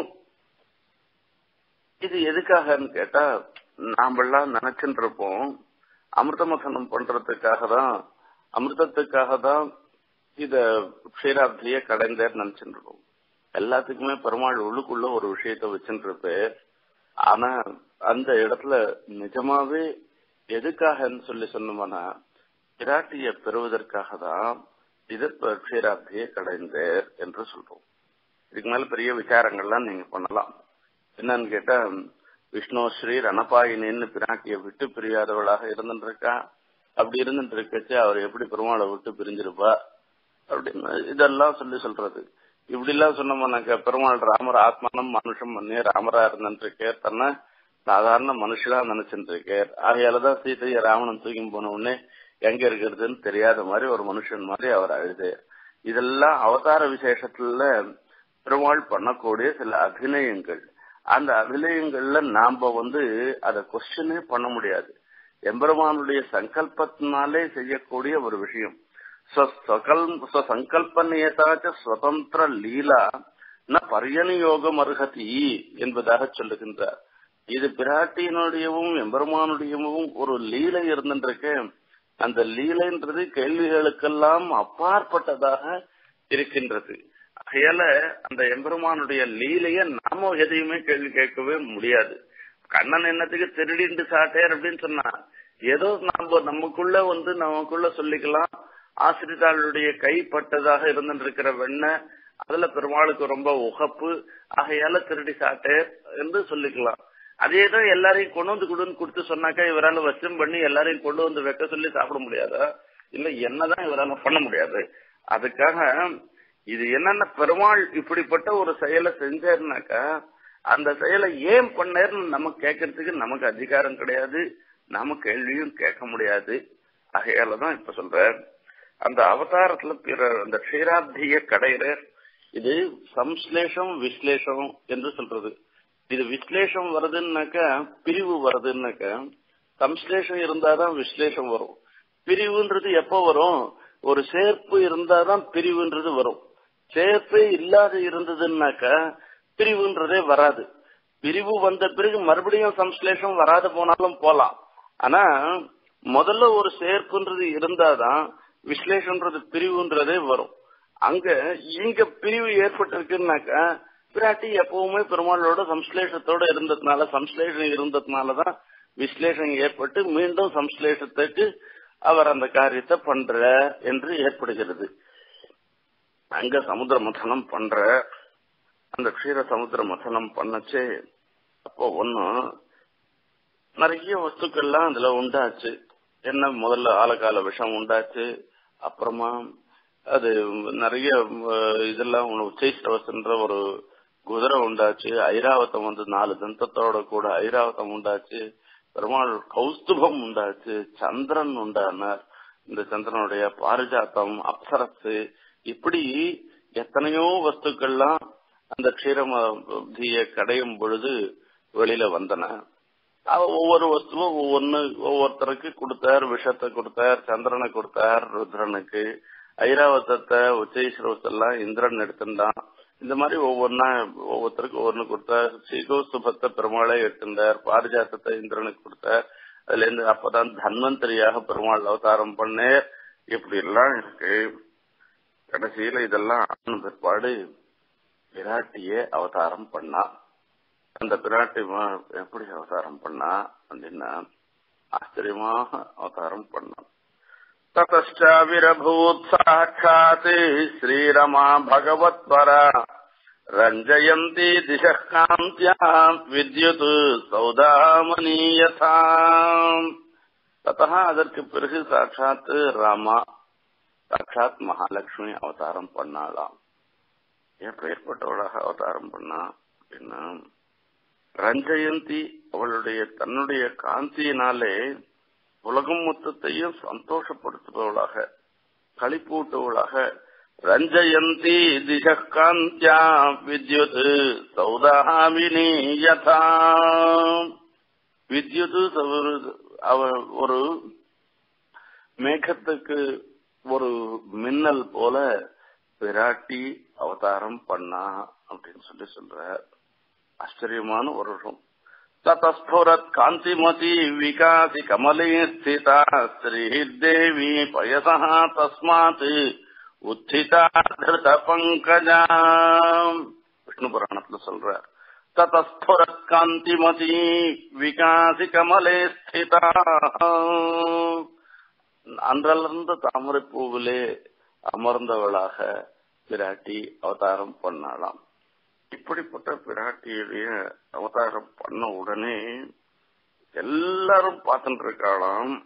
இது எதுக்காகன்னு கேட்டா நாமெல்லாம் நினைச்சுட்டு இருப்போம் அமிர்த மசனம் பண்றதுக்காக தான் அமிர்தத்துக்காக தான் இத க்ஷீராப்திய கடைந்தேர் நினைச்சுட்டு இருக்கோம் எல்லாத்துக்குமே பெருமாள் உள்ளுக்குள்ள ஒரு விஷயத்த வச்சுட்டு இருப்பேன் ஆனா அந்த இடத்துல நிஜமாவே எதுக்காகன்னு சொல்லி சொன்னோம்னா பிராட்டிய பெறுவதற்காக தான் இது க்ஷீராப்தியை கடைந்தேர் என்று சொல்றோம் இதுக்கு மேல பெரிய விசாரங்கள்லாம் நீங்க பண்ணலாம் என்னன்னு கேட்டா விஷ்ணு ஸ்ரீ ரணபாயினின்னு பிராட்டியை விட்டு பிரியாதவளாக இருந்துருக்கா அப்படி இருந்துட்டு இருக்கச்சு அவர் எப்படி பெருமாளை விட்டு பிரிஞ்சிருப்பா அப்படின்னு இதெல்லாம் சொல்லி சொல்றது இப்படி எல்லாம் சொன்னோம்னாக்க பெருமாள் ராமர் ஆத்மானம் மனுஷம் பண்ணி ராமரா இருந்துருக்கார் தன்னை சாதாரண மனுஷனா நினைச்சுட்டு இருக்கார் ஆகையாலதான் சீதையை ராவணன் தூக்கி போன உடனே எங்க இருக்கிறதுன்னு தெரியாத மாதிரி ஒரு மனுஷன் மாதிரி அவர் அழுது இதெல்லாம் அவதார விசேஷத்துல பெருமாள் பண்ணக்கூடிய சில அபிநயங்கள் அந்த அபிநயங்கள்ல நாம வந்து அத கொஸ்டினே பண்ண முடியாது எம்பெருமானுடைய சங்கல்பத்தினாலே செய்யக்கூடிய ஒரு விஷயம் சங்கல்பனியதாச்ச சுதந்திர லீலா ந பரியனியோகம் அருகதி என்பதாக சொல்லுகின்றார் இது பிராட்டியினுடையவும் எம்பெருமானுடையவும் ஒரு லீலை இருந்துருக்க அந்த லீலைன்றது கேள்விகளுக்கெல்லாம் அப்பாற்பட்டதாக இருக்கின்றது ஆகையால அந்த எம்பெருமானுடைய லீலைய நாம எதையுமே கேள்வி கேட்கவே முடியாது கண்ணன் என்னத்துக்கு திருடிண்டு சாட்டேர் அப்படின்னு சொன்னா ஏதோ நாம நமக்குள்ள வந்து நமக்குள்ள சொல்லிக்கலாம் ஆசிரிதாளுடைய கைப்பட்டதாக இருந்துருக்கிற வெண்ணெய் அதுல பெருமாளுக்கு ரொம்ப உகப்பு ஆகையால திருடி சாட்டேர் என்று சொல்லிக்கலாம் அதேதான் எல்லாரையும் கொண்டு வந்து கொடுன்னு கொடுத்து சொன்னாக்கா இவரால வசம் பண்ணி எல்லாரையும் கொண்டு வந்து வைக்க சொல்லி சாப்பிட முடியாதா இல்ல என்னதான் இவரால பண்ண முடியாது அதுக்காக இது என்னென்ன பெருமாள் இப்படிப்பட்ட ஒரு செயலை செஞ்சாருனாக்கா அந்த செயலை ஏன் பண்ணாருன்னு நம்ம கேட்கறதுக்கு நமக்கு அதிகாரம் கிடையாது நாம கேள்வியும் கேட்க முடியாது ஆகையாலதான் இப்ப சொல்ற அந்த அவதாரத்துல பிற அந்த க்ஷீராப்திய கடையிற இது சம்ஸ்லேஷம் விஸ்லேஷம் என்று சொல்றது இது விஸ்லேஷம் வருதுன்னாக்கா பிரிவு வருதுன்னாக்கா சம்ஸ்லேஷம் இருந்தாதான் விஸ்லேஷம் வரும் பிரிவுன்றது எப்ப வரும் ஒரு சேர்ப்பு இருந்தாதான் பிரிவுன்றது வரும் சேர்ப்பே இல்லாத இருந்ததுன்னாக்கா பிரிவுன்றதே வராது பிரிவு வந்த பிறகு மறுபடியும் சம்ஸ்லேஷம் வராது போனாலும் போலாம் ஆனா முதல்ல ஒரு சேர்ப்புன்றது இருந்தாதான் விஸ்லேஷன்றது பிரிவுன்றதே வரும் அங்க இங்க பிரிவு ஏற்பட்டிருக்குன்னாக்கா பிராட்டி எப்பவுமே பெருமாளோட சம்ஸ்லேஷத்தோட இருந்ததுனால சம்ஸ்லேஷம் இருந்ததுனாலதான் விஸ்லேஷம் ஏற்பட்டு மீண்டும் சம்ஸ்லேஷத்துக்கு அவர் அந்த காரியத்தை பண்ற என்று ஏற்படுகிறது அங்க சமுத்திர மதனம் பண்ற அந்த க்ஷீர சமுத்திர மதனம் பண்ணச்சே அப்போ ஒண்ணு நிறைய வஸ்துக்கள்லாம் அதுல உண்டாச்சு என்ன முதல்ல ஆலகால விஷம் உண்டாச்சு அப்புறமா அது நிறைய இதெல்லாம் உச்சைஸ்ரவசன்ற ஒரு குதிரை உண்டாச்சு ஐராவதம் வந்து நாலு தந்தத்தோட கூட ஐராவதம் உண்டாச்சு பெருமாள் கௌஸ்துபம் உண்டாச்சு சந்திரன் உண்டானார் இந்த சந்திரனுடைய பாரிஜாத்தம் அப்சரசு இப்படி எத்தனையோ வஸ்துக்கள்லாம் அந்த க்ஷீரமதிய கடையும் பொழுது வெளியில வந்தன ஒவ்வொரு வஸ்துவும் ஒவ்வொன்னு ஒவ்வொருத்தருக்கு கொடுத்தார் விஷத்தை கொடுத்தார் சந்திரனை கொடுத்தார் ருத்ரனுக்கு ஐராவதத்தை உச்சைஸ்ரவத்தெல்லாம் இந்திரன் எடுத்திருந்தான் இந்த மாதிரி ஒவ்வொன்னா ஒவ்வொருத்தருக்கு ஒவ்வொன்னு கொடுத்தார் ஸ்ரீகோஸ்துபத்தை பெருமாளை எடுத்திருந்தார் பாரிஜாத்தத்தை இந்திரனுக்கு கொடுத்தார் அதுல இருந்து அப்பதான் தன்வந்தரியாக பெருமாள் அவதாரம் பண்ணேர் இப்படி எல்லாம் இருக்கு கடைசியில இதெல்லாம் ஆன பிற்பாடு பிராட்டியே அவதாரம் பண்ணா அந்த பிராட்டி எப்படி அவதாரம் பண்ணா அப்படின்னா ஆச்சரியமாக அவதாரம் பண்ணான் ततश्चाविरभूत् साक्षात् श्रीरमा भगवत्परा रञ्जयन्ती दिशः कान्त्या विद्युत् சௌதாமணி யதா தத்தா அதற்கு பிறகு சாட்சாத் ராமா சாட்சாத் மகாலட்சுமி அவதாரம் பண்ணாளாம் எப்பேற்பட்டவளாக அவதாரம் பண்ணா அப்படின்னா ரஞ்சயந்தி அவளுடைய தன்னுடைய காந்தியினாலே உலகம் மொத்தத்தையும் சந்தோஷப்படுத்துபவளாக களிப்பூட்டுவளாக ரஞ்சயந்தி திசகாந்தியா வித்யுத் சௌதாமினி யதா வித்யுது அவ ஒரு மேகத்துக்கு ஒரு மின்னல் போல பிராட்டி அவதாரம் பண்ணா அப்படின்னு சொல்லி சொல்ற ஆச்சரியமான ஒரு விஷயம் ततस्फुरत् कान्तिमती विकासि कमले स्थिता स्त्रीः देवी पयसः तस्मात् उत्थिता धृतपङ्कजा விஷ்ணு புராணத்துல சொல்றார் ததஸ்புரத் காந்திமதி விகாசி கமலே ஸ்திதா அன்றலிருந்து தாமரை பூவிலே அமர்ந்தவளாக பிராட்டி அவதாரம் பண்ணாளாம் இப்படிப்பட்ட பிராட்டியுடைய அவதாரம் பண்ண உடனே எல்லாரும் பார்த்துட்டு இருக்காளாம்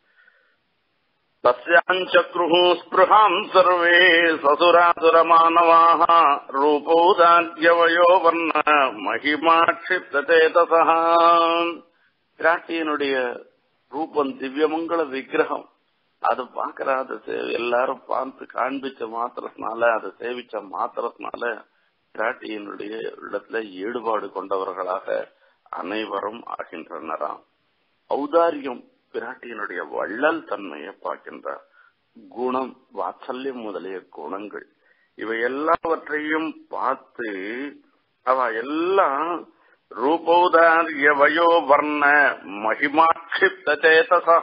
தஸ்யாஞ்சக்ரு ஸ்பிருஹாம் சர்வே சசுராசுர மாணவாக ரூபௌதாத்யவயோ வர்ண மகிமாட்சிப்தேதசா பிராட்டியனுடைய ரூபம் திவ்யமங்கள விக்கிரகம் அது பாக்குற அது எல்லாரும் பார்த்து காண்பிச்ச மாத்திரத்தினால அதை சேவிச்ச மாத்திரத்தினால பிராட்டியினுடைய இடத்துல ஈடுபாடு கொண்டவர்களாக அனைவரும் ஆகின்றனராம் ஔதாரியம் பிராட்டியினுடைய வள்ளல் தன்மையை பார்க்கின்றார் குணம் வாத்சல்யம் முதலிய குணங்கள் இவை எல்லாவற்றையும் பார்த்து அவ எல்லாம் ரூபௌதாரிய வயோ வர்ண மகிமாட்சிப்த சேதசா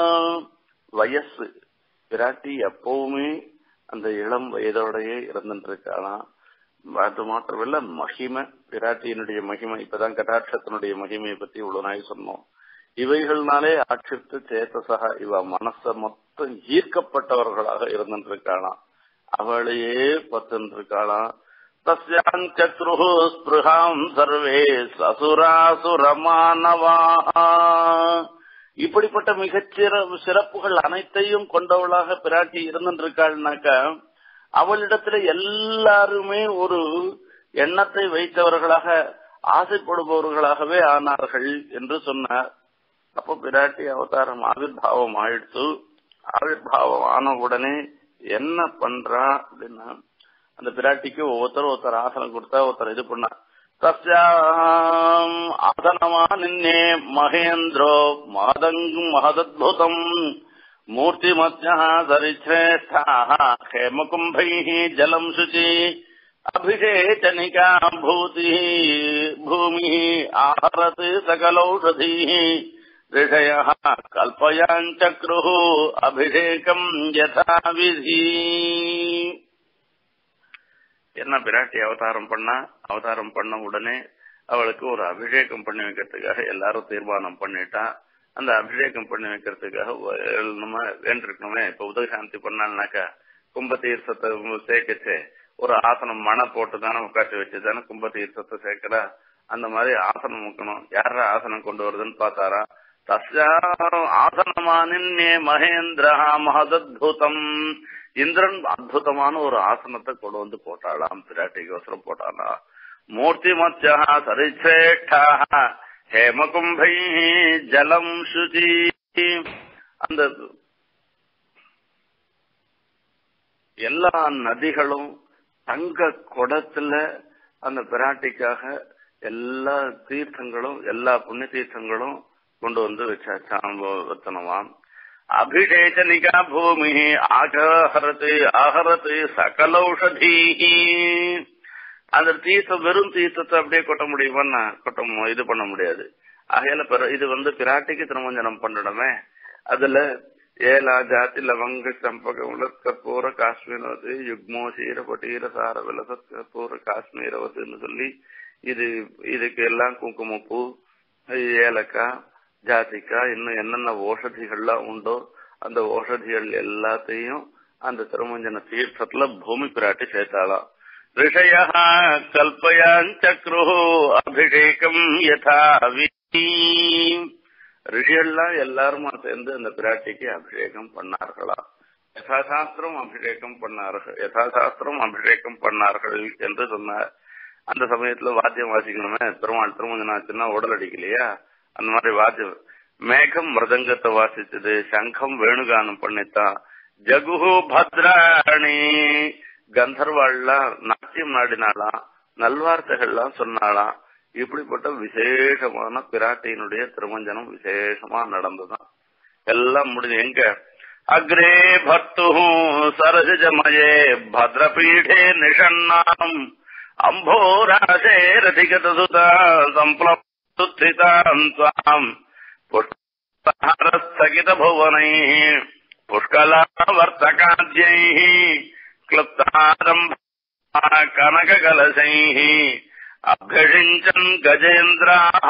வயசு பிராட்டி எப்பவுமே அந்த இளம் வயதோடையே இருந்துட்டு இருக்காளாம் அது மாத்திரமில்ல மகிமை பிராட்டியினுடைய மகிமை இப்பதான் கட்டாட்சத்தினுடைய மகிமையை பத்தி இவ்வளவு நாய் சொன்னோம் இவைகள்னாலே ஆட்சித்து சேத்தசக இவ மனச மொத்தம் ஈர்க்கப்பட்டவர்களாக இருந்துருக்காளாம் அவளையே பத்துருக்காளாம் தஸ்யான் சக்ரு ஸ்பிருகாம் சர்வே சசுராசுரமானவா இப்படிப்பட்ட மிகச்சிற சிறப்புகள் அனைத்தையும் கொண்டவளாக பிராட்டி இருந்துருக்காள்னாக்க அவளிடத்துல எல்லாருமே ஒரு எண்ணத்தை வைத்தவர்களாக ஆசைப்படுபவர்களாகவே ஆனார்கள் என்று சொன்னார் அப்போ பிராட்டி அவதாரம் ஆவிர்வாவம் ஆயிடுத்து ஆவிர்வாவம் ஆன உடனே என்ன பண்றா அப்படின்னா அந்த பிராட்டிக்கு ஒவ்வொருத்தரும் ஒருத்தர் ஆசனம் கொடுத்தா ஒருத்தர் இது பண்ணா தஸ்யாம் ஆசனமா நின்னே மகேந்திரோ மாதங்கும் மகதத்புதம் मूर्तिमत्यः सरिश्रेष्ठाः क्षेमकुम्भैः जलम् शुचि अभिषेचनिका भूतिः भूमिः आहरत् सकलौषधीः ऋषयः कल्पयाञ्चक्रुः अभिषेकम् यथाविधि என்ன பிராட்டி அவதாரம் பண்ணா அவதாரம் பண்ண உடனே அவளுக்கு ஒரு அபிஷேகம் பண்ணி வைக்கிறதுக்காக எல்லாரும் தீர்மானம் பண்ணிட்டா அந்த அபிஷேகம் பண்ணி வைக்கிறதுக்காக நம்ம வேண்டிருக்கணுமே இப்ப உதயசாந்தி பண்ணால்னாக்கா கும்ப தீர்த்தத்தை சேர்க்கச்சு ஒரு ஆசனம் மண போட்டு தானே உட்காந்து வச்சு தானே கும்ப தீர்த்தத்தை சேர்க்கிறா அந்த மாதிரி ஆசனம் வைக்கணும் யார ஆசனம் கொண்டு வருதுன்னு பார்த்தாரா தஸ்யா ஆசனமானின்னே மகேந்திரா மகதத்புதம் இந்திரன் அற்புதமான ஒரு ஆசனத்தை கொண்டு வந்து போட்டாளாம் பிராட்டிக்கு அவசரம் போட்டாளா மூர்த்தி மத்தியா சரிசிரேஷ்டா ஹேமகும்பை ஜலம் சுச்சி அந்த எல்லா நதிகளும் தங்க குடத்துல அந்த பிராட்டிக்காக எல்லா தீர்த்தங்களும் எல்லா புண்ணிய தீர்த்தங்களும் கொண்டு வந்து வச்சாச்சாம் அபிஷேகனிகா பூமி ஆகரத்து ஆகரத்து சகலௌஷதீ அந்த தீர்த்தம் வெறும் தீர்த்தத்தை அப்படியே கொட்ட முடியுமா கொட்ட இது பண்ண முடியாது ஆகையால இது வந்து பிராட்டிக்கு திருமஞ்சனம் பண்ணணுமே அதுல ஏலா ஜாதி லவங்க சம்பக உலத் கற்பூர காஷ்மீரவது யுக்மோ சீர பட்டீர சார விலசத் கற்பூர காஷ்மீரவதுன்னு சொல்லி இது இதுக்கு எல்லாம் குங்குமப்பூ ஏலக்காய் ஜாதிக்காய் இன்னும் என்னென்ன ஓஷதிகள்லாம் உண்டோ அந்த ஓஷதிகள் எல்லாத்தையும் அந்த திருமஞ்சன தீர்த்தத்துல பூமி பிராட்டி சேர்த்தாளாம் ऋषय கல்பயாஞ்சக்ரு அபிஷேகம் யதா ரிஷியெல்லாம் எல்லாருமா சேர்ந்து அந்த பிராட்டிக்கு அபிஷேகம் பண்ணார்களா யதாசாஸ்திரம் அபிஷேகம் பண்ணார்கள் யதாசாஸ்திரம் அபிஷேகம் பண்ணார்கள் என்று சொன்னார் அந்த சமயத்துல வாத்தியம் வாசிக்கணுமே பெருமாள் திருமஞ்சனாச்சுன்னா உடல் அடிக்கலையா அந்த மாதிரி வாத்தியம் மேகம் மிருதங்கத்தை வாசிச்சது சங்கம் வேணுகானம் பண்ணித்தான் ஜகுஹு பத்ராணி கந்தர்வாள்லாம் நாட்டியம் நாடினாலாம் நல்வார்த்தைகள்லாம் சொன்னாலாம் இப்படிப்பட்ட விசேஷமான பிராட்டியினுடைய திருமஞ்சனம் விசேஷமா நடந்துதான் எல்லாம் முடிஞ்சு எங்க அக்ரே பர்த்து சரசிஜமயே பத்ரபீடே நிஷன்னாம் அம்போராசே ரதிகதசுதா சம்ப்ளப்துத்ரிதாம் துவாம் புஷ்பஹரஸ்தகித புவனைः पुष्कलावर्तकाद्यैः क्लुप्तारम्भा कनककलशैः अभ्यषिञ्चन् गजेन्द्राः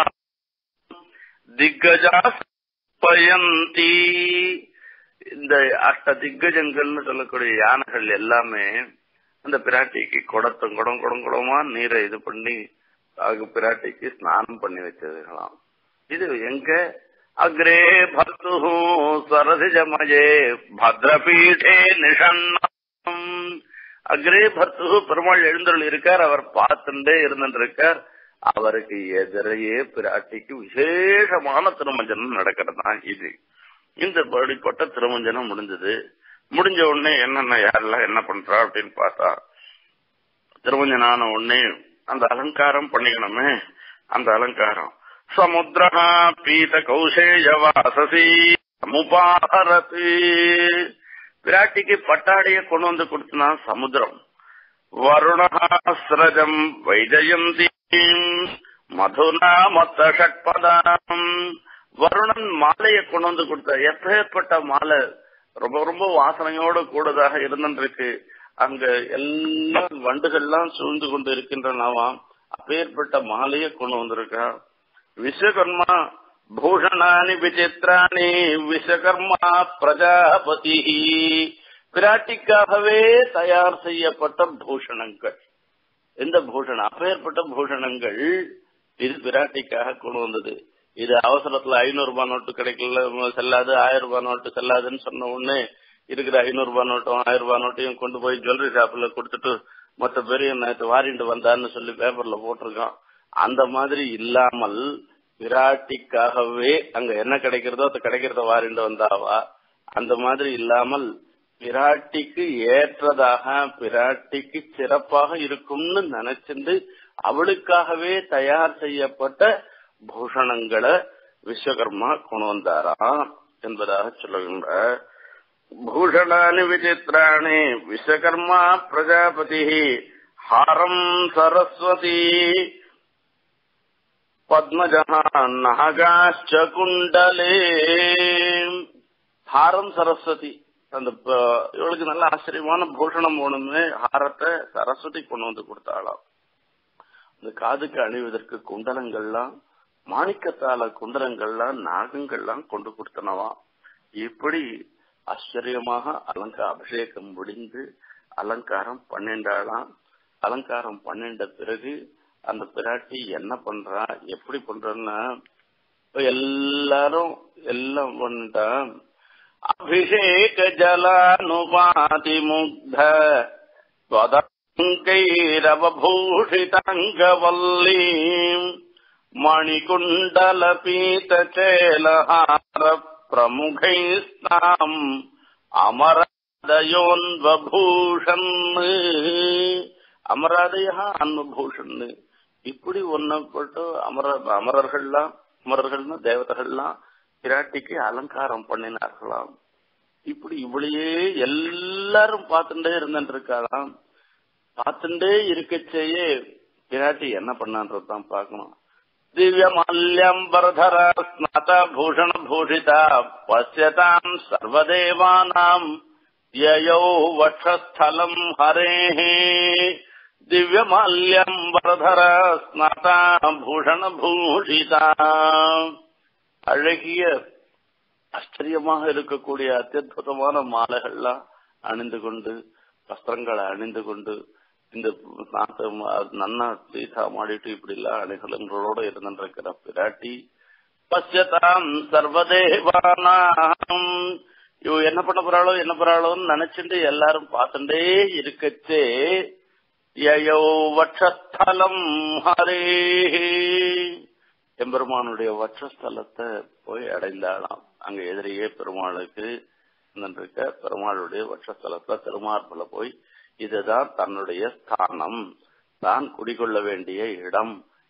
திக்கஜாஸ்பயந்தி இந்த அஷ்ட திக்கஜங்கள்னு சொல்லக்கூடிய யானைகள் எல்லாமே அந்த பிராட்டிக்கு குடத்தம் குடம் குடம் குடமா நீரை இது பண்ணி அது பிராட்டிக்கு ஸ்நானம் பண்ணி வச்சதுகளாம் இது எங்க அக்ரே பர்த்து சரசிஜமயே பத்ரபீடே நிஷன்னம் அக்ரே பர்த்து பெருமாள் எழுந்தருள் இருக்கார் அவர் பார்த்துட்டே இருந்துருக்கார் அவருக்கு எதிரையே பிராட்டிக்கு விசேஷமான திருமஞ்சனம் நடக்கிறதா இது இந்த படிப்பட்ட திருமஞ்சனம் முடிஞ்சது முடிஞ்ச உடனே என்னென்ன யாரெல்லாம் என்ன பண்றா அப்படின்னு பார்த்தா திருமஞ்சனம் ஆன உடனே அந்த அலங்காரம் பண்ணிக்கணுமே அந்த அலங்காரம் சமுத்திரா பீத கௌசேய வாசசி சமுபாரதி பிராட்டிக்கு பட்டாடைய கொண்டு வந்து கொடுத்தனா சமுத்திரம் வருணாஸ்ரஜம் வைஜயந்தி மதுனா மொத்த ஷட்பதாம் வருணன் மாலையை கொண்டு வந்து கொடுத்த எப்பேற்பட்ட மாலை ரொம்ப ரொம்ப வாசனையோட கூடதாக இருந்துருக்கு அங்க எல்லா வண்டுகள்லாம் சூழ்ந்து கொண்டு இருக்கின்றனவாம் அப்பேற்பட்ட மாலையை கொண்டு வந்திருக்கா விஸ்வகர்மா பூஷணானி விசித்திராணி விஸ்வகர்மா பிரஜாபதி பிராட்டிக்காகவே தயார் செய்யப்பட்ட பூஷணங்கள் இந்த பூஷணம் அப்பேற்பட்ட பூஷணங்கள் இது பிராட்டிக்காக கொண்டு வந்தது இது அவசரத்துல ஐநூறு ரூபாய் நோட்டு கிடைக்கல செல்லாது ஆயிரம் ரூபாய் நோட்டு செல்லாதுன்னு சொன்ன உடனே இருக்கிற ஐநூறு ரூபாய் நோட்டும் ஆயிரம் ரூபாய் நோட்டையும் கொண்டு போய் ஜுவல்லரி ஷாப்ல கொடுத்துட்டு மொத்த பேரையும் நேற்று வாரிண்டு வந்தான்னு சொல்லி பேப்பர்ல போட்டிருக்கான் அந்த மாதிரி இல்லாமல் பிராட்டிக்காகவே அங்க என்ன கிடைக்கிறதோ அது கிடைக்கிறத வாரிண்டு வந்தாவா அந்த மாதிரி இல்லாமல் பிராட்டிக்கு ஏற்றதாக பிராட்டிக்கு சிறப்பாக இருக்கும்னு நினைச்சிருந்து அவளுக்காகவே தயார் செய்யப்பட்ட பூஷணங்களை விஸ்வகர்மா கொண்டு வந்தாராம் என்பதாக சொல்லுகின்ற பூஷணானி விசித்திராணி விஸ்வகர்மா பிரஜாபதி ஹாரம் சரஸ்வதி பத்மஜா நாகாச்ச குண்டலே ஹாரம் சரஸ்வதி அந்த இவளுக்கு நல்ல ஆச்சரியமான பூஷணம் போகணுமே ஹாரத்தை சரஸ்வதி கொண்டு வந்து கொடுத்தாளாம் இந்த காதுக்கு அணிவதற்கு குண்டலங்கள்லாம் மாணிக்கத்தால குண்டலங்கள்லாம் நாகங்கள்லாம் கொண்டு கொடுத்தனவா இப்படி ஆச்சரியமாக அலங்கா அபிஷேகம் முடிந்து அலங்காரம் பன்னெண்டாளாம் அலங்காரம் பன்னெண்ட பிறகு அந்த பிராட்டி என்ன பண்றா எப்படி பண்றன்னா எல்லாரும் எல்லாம் பண்ணிட்டா அபிஷேக ஜலானுபாதி முக்த त्वदङ्कैरवभूषिताङ्गवल्लीम् मणिकुण्डलपीतचेलहार प्रमुखैस्ताम् அமராதயோன்வபூஷன் அமராதயா அன்வபூஷன் இப்படி ஒன்னப்பட்டு அமர அமரர்கள்லாம் அமரர்கள்னா தேவதைகள்லாம் பிராட்டிக்கு அலங்காரம் பண்ணினார்களாம் இப்படி இவளையே எல்லாரும் பார்த்துட்டே இருந்துருக்காளாம் பார்த்துட்டே இருக்கச்சேயே பிராட்டி என்ன பண்ணான்றதான் பார்க்கணும் திவ்ய மல்யம்பரதர ஸ்நாத பூஷண பூஷிதா பசியதாம் சர்வதேவானாம் யயோ வட்சஸ்தலம் ஹரேஹே திவ்ய மல்யம்பரதர ஸ்நாத பூஷண பூஷிதா அழகிய ஆச்சரியமாக இருக்கக்கூடிய அத்தியுதமான மாலைகள்லாம் அணிந்து கொண்டு வஸ்திரங்களை அணிந்து கொண்டு இந்த நாட்டு நன்னா சீதா மாடிட்டு இப்படி எல்லாம் அணிகலங்களோட இருந்திருக்கிற பிராட்டி பசியதாம் சர்வதேவானாம் இவ என்ன பண்ண போறாளோ என்ன போறாளோன்னு நினைச்சுட்டு எல்லாரும் பார்த்துட்டே இருக்கச்சே யயோ வட்சஸ்தலம் ஹரே எம்பெருமானுடைய வட்சஸ்தலத்தை போய் அடைந்தாளாம் அங்க எதிரியே பெருமாளுக்கு இருக்க பெருமாளுடைய வட்சஸ்தலத்துல திருமார்புல போய் இதுதான் தன்னுடைய ஸ்தானம் தான் குடிகொள்ள வேண்டிய இடம்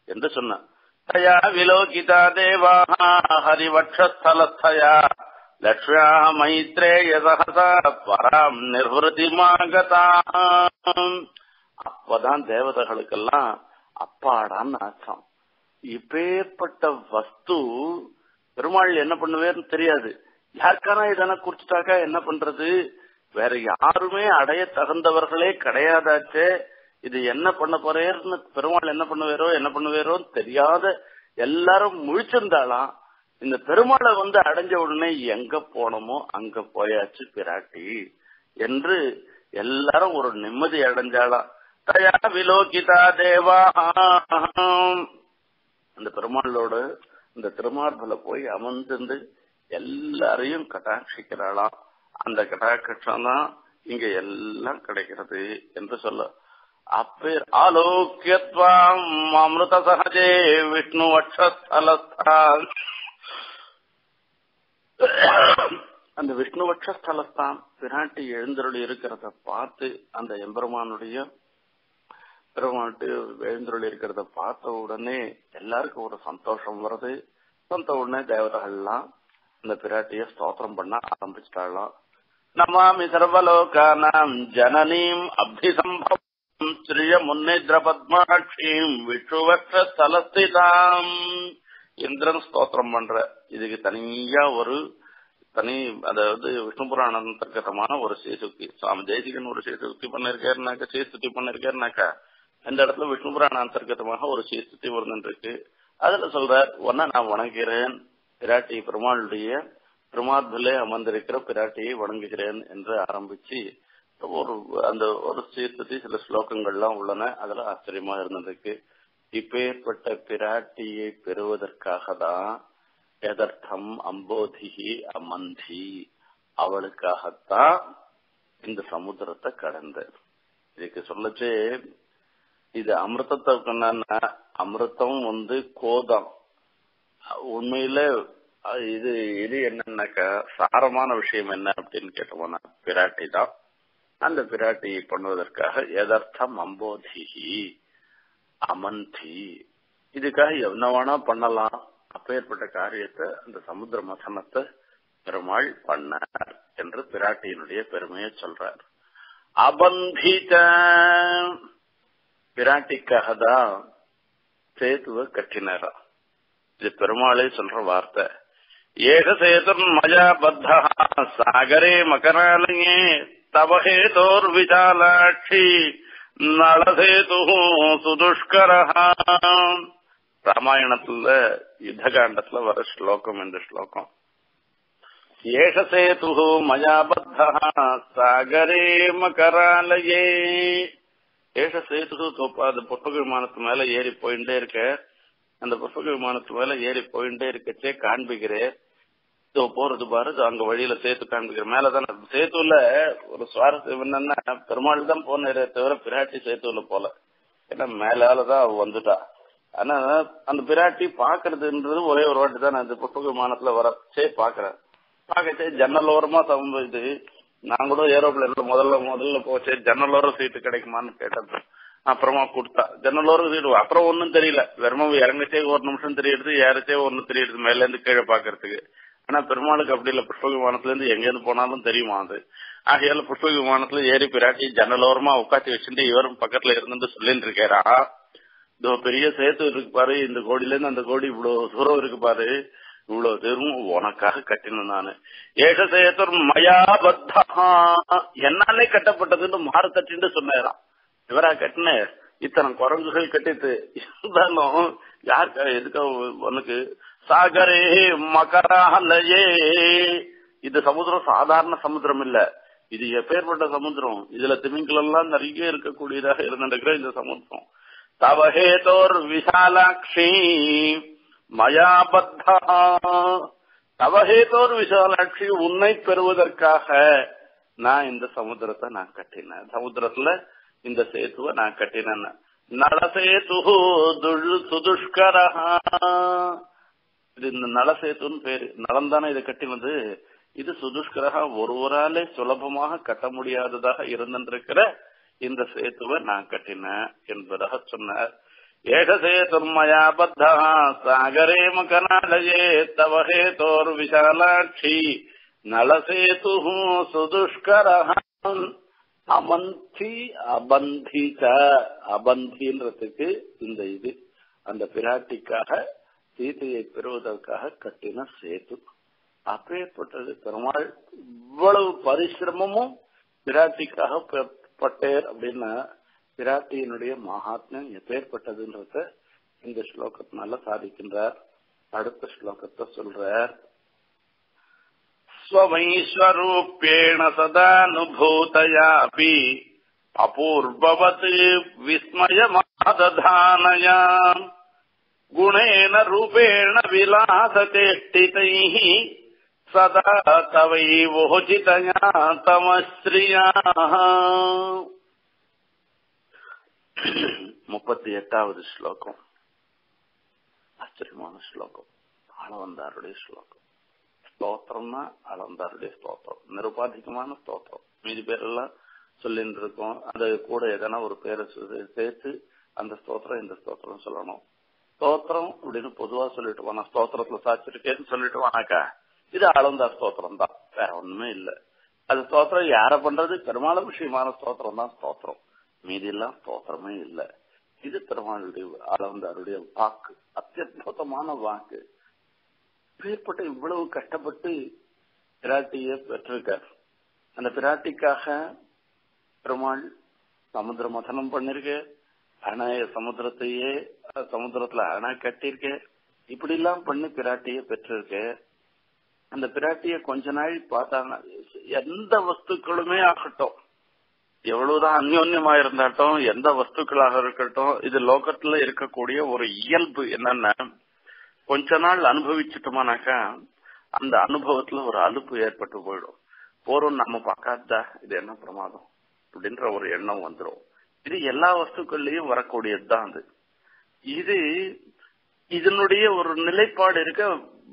என்று சொன்னான் தயா விலோகிதா தேவா ஹரிவட்சஸ்தலஸ்தயா லக்ஷ்மியா மைத்ரேய சகசா பராம் நிர்வதிமாகதாம் அப்பதான் தேவதைகளுக்கெல்லாம் அப்பாடான்னு அர்த்தம் இப்பேற்பட்ட வஸ்து பெருமாள் என்ன பண்ணுவேன்னு தெரியாது யாருக்கான இதனை குடிச்சிட்டாக்கா என்ன பண்றது வேற யாருமே அடைய தகுந்தவர்களே கிடையாதாச்சே இது என்ன பண்ண போறேன்னு பெருமாள் என்ன பண்ணுவாரோ என்ன பண்ணுவாரோ தெரியாத எல்லாரும் முழிச்சிருந்தாலாம் இந்த பெருமாளை வந்து அடைஞ்ச உடனே எங்க போனோமோ அங்க போயாச்சு பிராட்டி என்று எல்லாரும் ஒரு நிம்மதி அடைஞ்சாலாம் தயா விலோகிதா தேவா அந்த பெருமாளோட இந்த திருமார்பல போய் அமர்ந்திருந்து எல்லாரையும் கட்டாட்சிக்கிறாளாம் அந்த கட்டாட்சம் தான் இங்க எல்லாம் கிடைக்கிறது என்று சொல்ல அப்பேர் ஆலோக்கியத்வாம் அமிர்த சகஜே விஷ்ணு வட்சஸ்தலஸ்தான் அந்த விஷ்ணு வட்சஸ்தலஸ்தான் பிராட்டி எழுந்தருளி இருக்கிறத பார்த்து அந்த எம்பெருமானுடைய பெருமாட்டு எழுந்தருளி இருக்கிறத பார்த்த உடனே எல்லாருக்கும் ஒரு சந்தோஷம் வருது சொந்த உடனே தேவதைகள்லாம் இந்த பிராட்டிய ஸ்தோத்திரம் பண்ண ஆரம்பிச்சிட்டாளாம் நமாமி சர்வலோகானாம் ஜனனீம் அபிசம்பவம் ஸ்ரீய முன்னித்ர பத்மாட்சியும் விஷ்ணுவற்ற தலஸ்திதாம் இந்திரன் ஸ்தோத்திரம் பண்ற இதுக்கு தனியா ஒரு தனி அதாவது விஷ்ணு புராண அந்தர்கதமான ஒரு சீசுக்தி சுவாமி தேசிகன் ஒரு சீசுக்தி பண்ணிருக்காருனாக்கா சீஸ்துதி பண்ணிருக்காருனாக்கா இந்த இடத்துல விஷ்ணு புராண அந்தர்கதமாக ஒரு சீஸ்துதி வருதுன்னு இருக்கு அதுல சொல்ற ஒன்ன நான் வணங்குகிறேன் பிராட்டி பெருமாளுடைய பெருமாத்பிலே அமர்ந்திருக்கிற பிராட்டியை வணங்குகிறேன் என்று ஆரம்பிச்சு ஒரு அந்த ஒரு சீர்த்தி சில ஸ்லோகங்கள்லாம் உள்ளன அதுல ஆச்சரியமா இருந்திருக்கு இப்பேற்பட்ட பிராட்டியை பெறுவதற்காக தான் எதர்த்தம் அம்போதிகி அமந்தி அவளுக்காகத்தான் இந்த சமுத்திரத்தை கடந்த இதுக்கு சொல்லச்சு இது அமிர்தத்தை என்னன்னா அமிர்தம் வந்து கோதம் உண்மையில இது இது என்னன்னாக்கா சாரமான விஷயம் என்ன அப்படின்னு கேட்டோம்னா பிராட்டி தான் அந்த பிராட்டியை பண்ணுவதற்காக எதர்த்தம் அம்போதிகி அமந்தி இதுக்காக என்ன வேணா பண்ணலாம் அப்பேற்பட்ட காரியத்தை அந்த சமுத்திர மசனத்தை பெருமாள் பண்ணார் என்று பிராட்டியினுடைய பெருமையை சொல்றார் அபந்தித பிராட்டிக்காக தான் சேதுவ கட்டினாரா இது பெருமாளே சொல்ற வார்த்தை ஏகசேதன் மயா பத்தா சாகரே மகராலயே தவ ஹேதோர் விசாலாட்சி நளசேது சுதுஷ்கர ராமாயணத்துல யுத்தகாண்டத்துல வர ஸ்லோகம் இந்த ஸ்லோகம் ஏகசேது மயா பத்தா சாகரே மகராலயே ஏகசேது அது புஷ்பக விமானத்து மேல ஏறி போயிட்டே இருக்க அந்த புஷ்பக விமானத்து மேல ஏறி போயிட்டே இருக்கச்சே காண்பிக்கிறேன் இதோ போறது பாரு அங்க வழியில சேத்து காண்பிக்கிற மேலதான் சேத்துல ஒரு சுவாரஸ்யம் என்னன்னா பெருமாள் தான் போனே தவிர பிராட்டி சேத்துல போல ஏன்னா மேலாலதான் அவ வந்துட்டா ஆனா அந்த பிராட்டி பாக்குறதுன்றது ஒரே ஒரு வாட்டி தான் அந்த புஷ்பக விமானத்துல வரச்சே பாக்குறேன் பாக்கச்சே ஜன்னல் ஓரமா இது நான் கூட ஏரோப்ளேன்ல முதல்ல முதல்ல போச்சே ஜன்னலோர சீட்டு கிடைக்குமான்னு கேட்டேன் அப்புறமா கொடுத்தா ஜன்னலோர சீட்டு அப்புறம் ஒன்னும் தெரியல வெறும் இறங்கிச்சே ஒரு நிமிஷம் தெரியுது ஏறச்சே ஒன்னு தெரியுது மேல இருந்து கீழே பாக்குறதுக்கு ஆனா பெருமாளுக்கு அப்படி இல்ல புஷ்ப விமானத்துல இருந்து எங்க இருந்து போனாலும் தெரியுமா அது ஆகையால புஷ்ப விமானத்துல ஏறி பிராட்டி ஜன்னலோரமா உட்காந்து வச்சுட்டு இவரும் பக்கத்துல இருந்துட்டு சொல்லிட்டு இருக்காரா இதோ பெரிய சேத்து இருக்கு பாரு இந்த கோடியில இருந்து அந்த கோடி இவ்வளவு தூரம் இருக்கு பாரு இவ்வளவு தூரம் உனக்காக கட்டினேன் நானு ஏக சேத்தர் மயா பத்தா என்னாலே கட்டப்பட்டதுன்னு மாறு தட்டின்னு சொன்னாராம் இவரா கட்டின இத்தனை குரங்குகள் கட்டிட்டு இருந்தாலும் யாருக்கா எதுக்கா உனக்கு சாகரே மகராலயே இது சமுத்திரம் சாதாரண சமுத்திரம் இல்ல இது எப்பேற்பட்ட சமுத்திரம் இதுல திமிங்கலாம் நிறைய இருக்கக்கூடியதாக இருந்திருக்கிற இந்த சமுத்திரம் தவஹேதோர் விசாலாட்சி மயா பத்தா தவஹேதோர் விசாலாட்சி உன்னை பெறுவதற்காக நான் இந்த சமுத்திரத்தை நான் கட்டினேன் சமுத்திரத்துல இந்த சேத்துவை நான் கட்டினேன் நலசேது சுதுஷ்கரா இது இந்த நலசேத்துன்னு பேரு நலந்தானே இதை கட்டினது இது சுதுஷ்கரகா ஒருவராலே சுலபமாக கட்ட முடியாததாக இருந்திருக்கிற இந்த சேத்துவை நான் கட்டினேன் என்பதாக சொன்னார் ஏகசேதுர்மயா பத்தா சாகரே மகனாலயே தவ ஹேதோர்விசாலாட்சி நலசேது சுதுஷ்கரஹ அமந்தி அபந்திக அபந்தின்றதுக்கு இந்த இது அந்த பிராட்டிக்காக சீதையை பெறுவதற்காக கட்டின சேது அப்பேற்பட்டது பெருமாள் இவ்வளவு பரிசிரமமும் பிராட்டிக்காக பட்டேர் அப்படின்னா பிராட்டியினுடைய மகாத்மியம் எப்பேற்பட்டதுன்றத இந்த ஸ்லோகத்தினால சாதிக்கின்றார் அடுத்த ஸ்லோகத்தை சொல்றார் स्वमैश्वरूप्येण सदानुभूतयापि अपूर्ववत् विस्मयमादधानया गुणेन रूपेण विलासचेष्टितैः सदा तवैवोचितया तमश्रियाः முப்பத்தி எட்டாவது ஸ்லோகம் ஆச்சரியமான ஸ்லோகம் ஆளவந்தாருடைய ஸ்லோகம் ஸ்தோத்திரம்னா அளந்தாருடைய ஸ்தோத்திரம் நிருபாதிகமான ஸ்தோத்திரம் மீதி பேரெல்லாம் சொல்லிட்டு இருக்கோம் அது கூட எதனா ஒரு பேரை சேர்த்து அந்த ஸ்தோத்திரம் இந்த ஸ்தோத்திரம் சொல்லணும் ஸ்தோத்திரம் அப்படின்னு பொதுவா சொல்லிட்டு போனா ஸ்தோத்திரத்துல சாச்சிருக்கேன்னு சொல்லிட்டு போனாக்கா இது அளந்தா ஸ்தோத்திரம் தான் வேற ஒண்ணுமே இல்ல அது ஸ்தோத்திரம் யார பண்றது பெருமாள விஷயமான ஸ்தோத்திரம் தான் ஸ்தோத்திரம் மீதி எல்லாம் ஸ்தோத்திரமே இல்ல இது பெருமாளுடைய அளந்தாருடைய வாக்கு அத்தியுதமான வாக்கு பேர்பட்ட இவ்வளவு கஷ்டப்பட்டு பிராட்டிய பெற்றிருக்கார் அந்த பிராட்டிக்காக பெருமாள் சமுத்திர மதனம் பண்ணிருக்க அணை சமுத்திரத்தையே சமுத்திரத்துல அணை கட்டிருக்க இப்படி எல்லாம் பண்ணி பிராட்டிய பெற்றிருக்க அந்த பிராட்டிய கொஞ்ச நாள் பார்த்தாங்க எந்த வஸ்துக்களுமே ஆகட்டும் எவ்வளவுதான் அந்யோன்யமா இருந்தாட்டும் எந்த வஸ்துக்களாக இருக்கட்டும் இது லோகத்துல இருக்கக்கூடிய ஒரு இயல்பு என்னன்னா கொஞ்ச நாள் அனுபவிச்சுட்டோமானாக்கா அந்த அனுபவத்துல ஒரு அலுப்பு ஏற்பட்டு போயிடும் போறோம் நம்ம பார்க்காதா இது என்ன பிரமாதம் அப்படின்ற ஒரு எண்ணம் வந்துடும் இது எல்லா வஸ்துக்கள்லயும் வரக்கூடியதுதான் அது இது இதனுடைய ஒரு நிலைப்பாடு இருக்க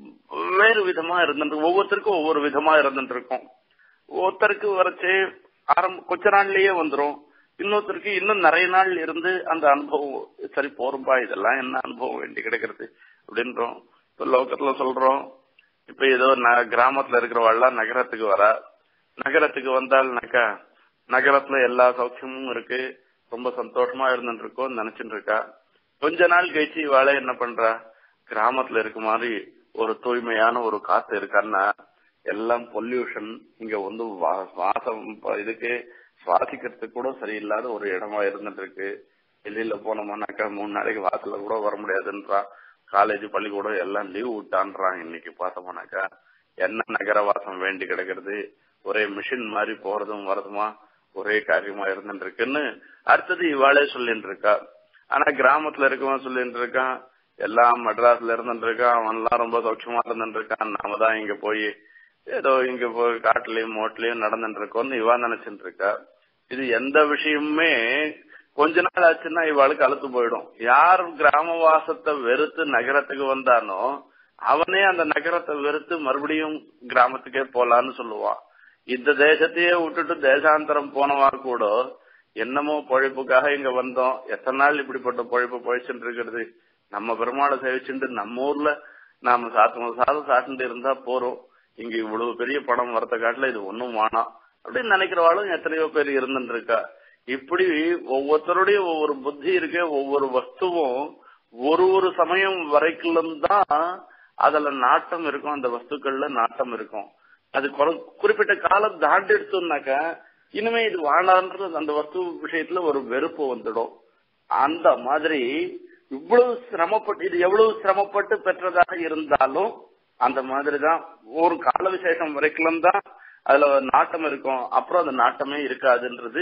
வேறு விதமா இருந்துட்டு ஒவ்வொருத்தருக்கும் ஒவ்வொரு விதமா இருந்துட்டு இருக்கும் ஒருத்தருக்கு வரைச்சு ஆரம்ப கொஞ்ச நாள்லயே வந்துரும் இன்னொருத்தருக்கு இன்னும் நிறைய நாள் இருந்து அந்த அனுபவம் சரி போறோம்பா இதெல்லாம் என்ன அனுபவம் வேண்டி கிடைக்கிறது அப்படின்றோம் இப்ப லோகத்துல சொல்றோம் இப்ப ஏதோ கிராமத்துல இருக்கிறவாள்லாம் நகரத்துக்கு வர நகரத்துக்கு வந்தாள்னாக்கா நகரத்துல எல்லா சௌக்கியமும் இருக்கு ரொம்ப சந்தோஷமா இருந்துட்டு இருக்கோம் நினைச்சுட்டு இருக்கா கொஞ்ச நாள் கழிச்சு இவாள என்ன பண்றா கிராமத்துல இருக்க மாதிரி ஒரு தூய்மையான ஒரு காத்து இருக்கான்னா எல்லாம் பொல்யூஷன் இங்க வந்து வாசம் இதுக்கு சுவாசிக்கிறதுக்கு கூட சரியில்லாத ஒரு இடமா இருந்துட்டு இருக்கு வெளியில போனோம்னாக்கா மூணு நாளைக்கு வாசல்ல கூட வர முடியாதுன்றா காலேஜ் பள்ளிக்கூடம் எல்லாம் லீவ் விட்டான்றான் இன்னைக்கு பார்த்தோம்னாக்கா என்ன நகரவாசம் வேண்டி கிடக்கிறது ஒரே மிஷின் மாதிரி போறதும் வரதுமா ஒரே காரியமா இருந்துட்டு இருக்குன்னு அடுத்தது இவாளே சொல்லிட்டு இருக்கா ஆனா கிராமத்துல இருக்கவன் சொல்லிட்டு இருக்கான் எல்லாம் மெட்ராஸ்ல இருந்துட்டு இருக்கான் அவன் எல்லாம் ரொம்ப சௌட்சமா இருந்துட்டு இருக்கான் நாம தான் இங்க போய் ஏதோ இங்க போய் காட்டுலயும் மோட்லயும் நடந்துட்டு இருக்கோம்னு இவா நினைச்சிட்டு இருக்கா இது எந்த விஷயமுமே கொஞ்ச நாள் ஆச்சுன்னா இவாளுக்கு அழுத்து போயிடும் யார் கிராமவாசத்தை வெறுத்து நகரத்துக்கு வந்தானோ அவனே அந்த நகரத்தை வெறுத்து மறுபடியும் கிராமத்துக்கே போலான்னு சொல்லுவான் இந்த தேசத்தையே விட்டுட்டு தேசாந்தரம் போனவா கூட என்னமோ பொழைப்புக்காக இங்க வந்தோம் எத்தனை நாள் இப்படிப்பட்ட பொழைப்பு பொழைச்சுட்டு இருக்கிறது நம்ம பெருமாளை சேவிச்சுட்டு நம்ம ஊர்ல நாம சாத்து சாதம் சாப்பிட்டு இருந்தா போறோம் இங்க இவ்வளவு பெரிய படம் வரத காட்டுல இது ஒன்னும் வேணாம் அப்படின்னு நினைக்கிறவாளும் எத்தனையோ பேர் இருந்துட்டு இருக்கா இப்படி ஒவ்வொருத்தருடைய ஒவ்வொரு புத்தி இருக்கு ஒவ்வொரு வஸ்துவும் ஒரு ஒரு சமயம் வரைக்கும் தான் அதுல நாட்டம் இருக்கும் அந்த வஸ்துக்கள்ல நாட்டம் இருக்கும் அது குறிப்பிட்ட காலம் தாண்டி எடுத்தோம்னாக்கா இனிமே இது வாழான்றது அந்த வஸ்து விஷயத்துல ஒரு வெறுப்பு வந்துடும் அந்த மாதிரி இவ்வளவு சிரமப்பட்டு இது எவ்வளவு சிரமப்பட்டு பெற்றதாக இருந்தாலும் அந்த மாதிரிதான் ஒரு கால விசேஷம் வரைக்கும் தான் அதுல நாட்டம் இருக்கும் அப்புறம் அந்த நாட்டமே இருக்காதுன்றது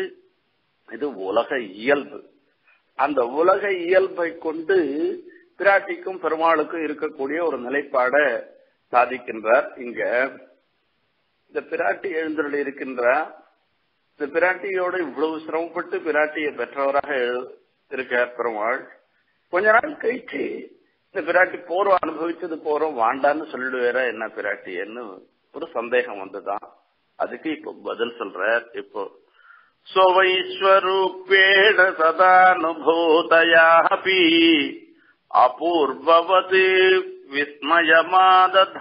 இது உலக இயல்பு அந்த உலக இயல்பை கொண்டு பிராட்டிக்கும் பெருமாளுக்கும் இருக்கக்கூடிய ஒரு நிலைப்பாட சாதிக்கின்றார் இங்க இந்த பிராட்டி எழுந்தருள் இருக்கின்ற இந்த பிராட்டியோட இவ்வளவு சிரமப்பட்டு பிராட்டியை பெற்றவராக இருக்கார் பெருமாள் கொஞ்ச நாள் கழிச்சு இந்த பிராட்டி போறோம் அனுபவிச்சது போறோம் வாண்டான்னு சொல்லிடுவேரா என்ன பிராட்டின்னு ஒரு சந்தேகம் வந்துதான் அதுக்கு இப்போ பதில் சொல்ற இப்போ स्ववैश्वरूप्येण सदानुभूतयापि अपूर्ववत् விஸ்மயமாத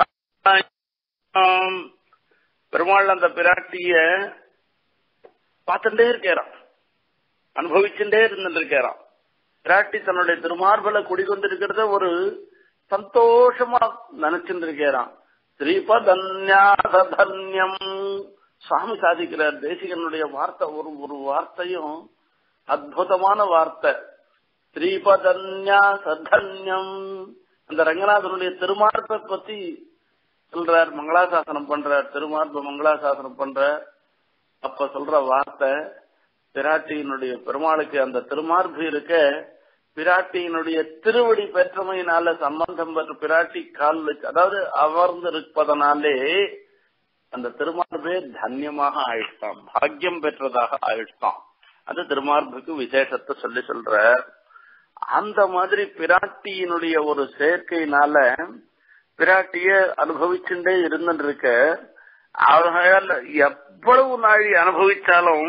பெருமாள் அந்த பிராட்டிய பார்த்துட்டே இருக்கிறான் அனுபவிச்சுட்டே இருந்துருக்கிறான் பிராட்டி தன்னுடைய திருமார்பல குடிகொண்டிருக்கிறத ஒரு சந்தோஷமா நினைச்சுட்டு இருக்கிறான் ஸ்ரீபதன்யாசதன்யம் சுவாமி சாதிக்கிறார் தேசிகனுடைய வார்த்தை ஒரு ஒரு வார்த்தையும் அற்புதமான வார்த்தை ஸ்ரீபதன்யா சதன்யம் அந்த ரங்கநாதனுடைய திருமார்பை பத்தி சொல்றார் மங்களாசாசனம் பண்றார் திருமார்ப மங்களாசாசனம் பண்ற அப்ப சொல்ற வார்த்தை பிராட்டியினுடைய பெருமாளுக்கு அந்த திருமார்பு இருக்க பிராட்டியினுடைய திருவடி பெற்றமையினால சம்பந்தம் பெற்ற பிராட்டி கால் வச்சு அதாவது அமர்ந்து இருப்பதனாலே அந்த திருமார்பே தன்யமாக ஆயிடுச்சான் பாக்கியம் பெற்றதாக ஆயிடுச்சான் அந்த திருமார்புக்கு விசேஷத்தை சொல்லி சொல்ற அந்த மாதிரி பிராட்டியினுடைய ஒரு சேர்க்கையினால பிராட்டிய அனுபவிச்சுட்டே இருந்துட்டு இருக்க அவர்களால் எவ்வளவு நாழி அனுபவிச்சாலும்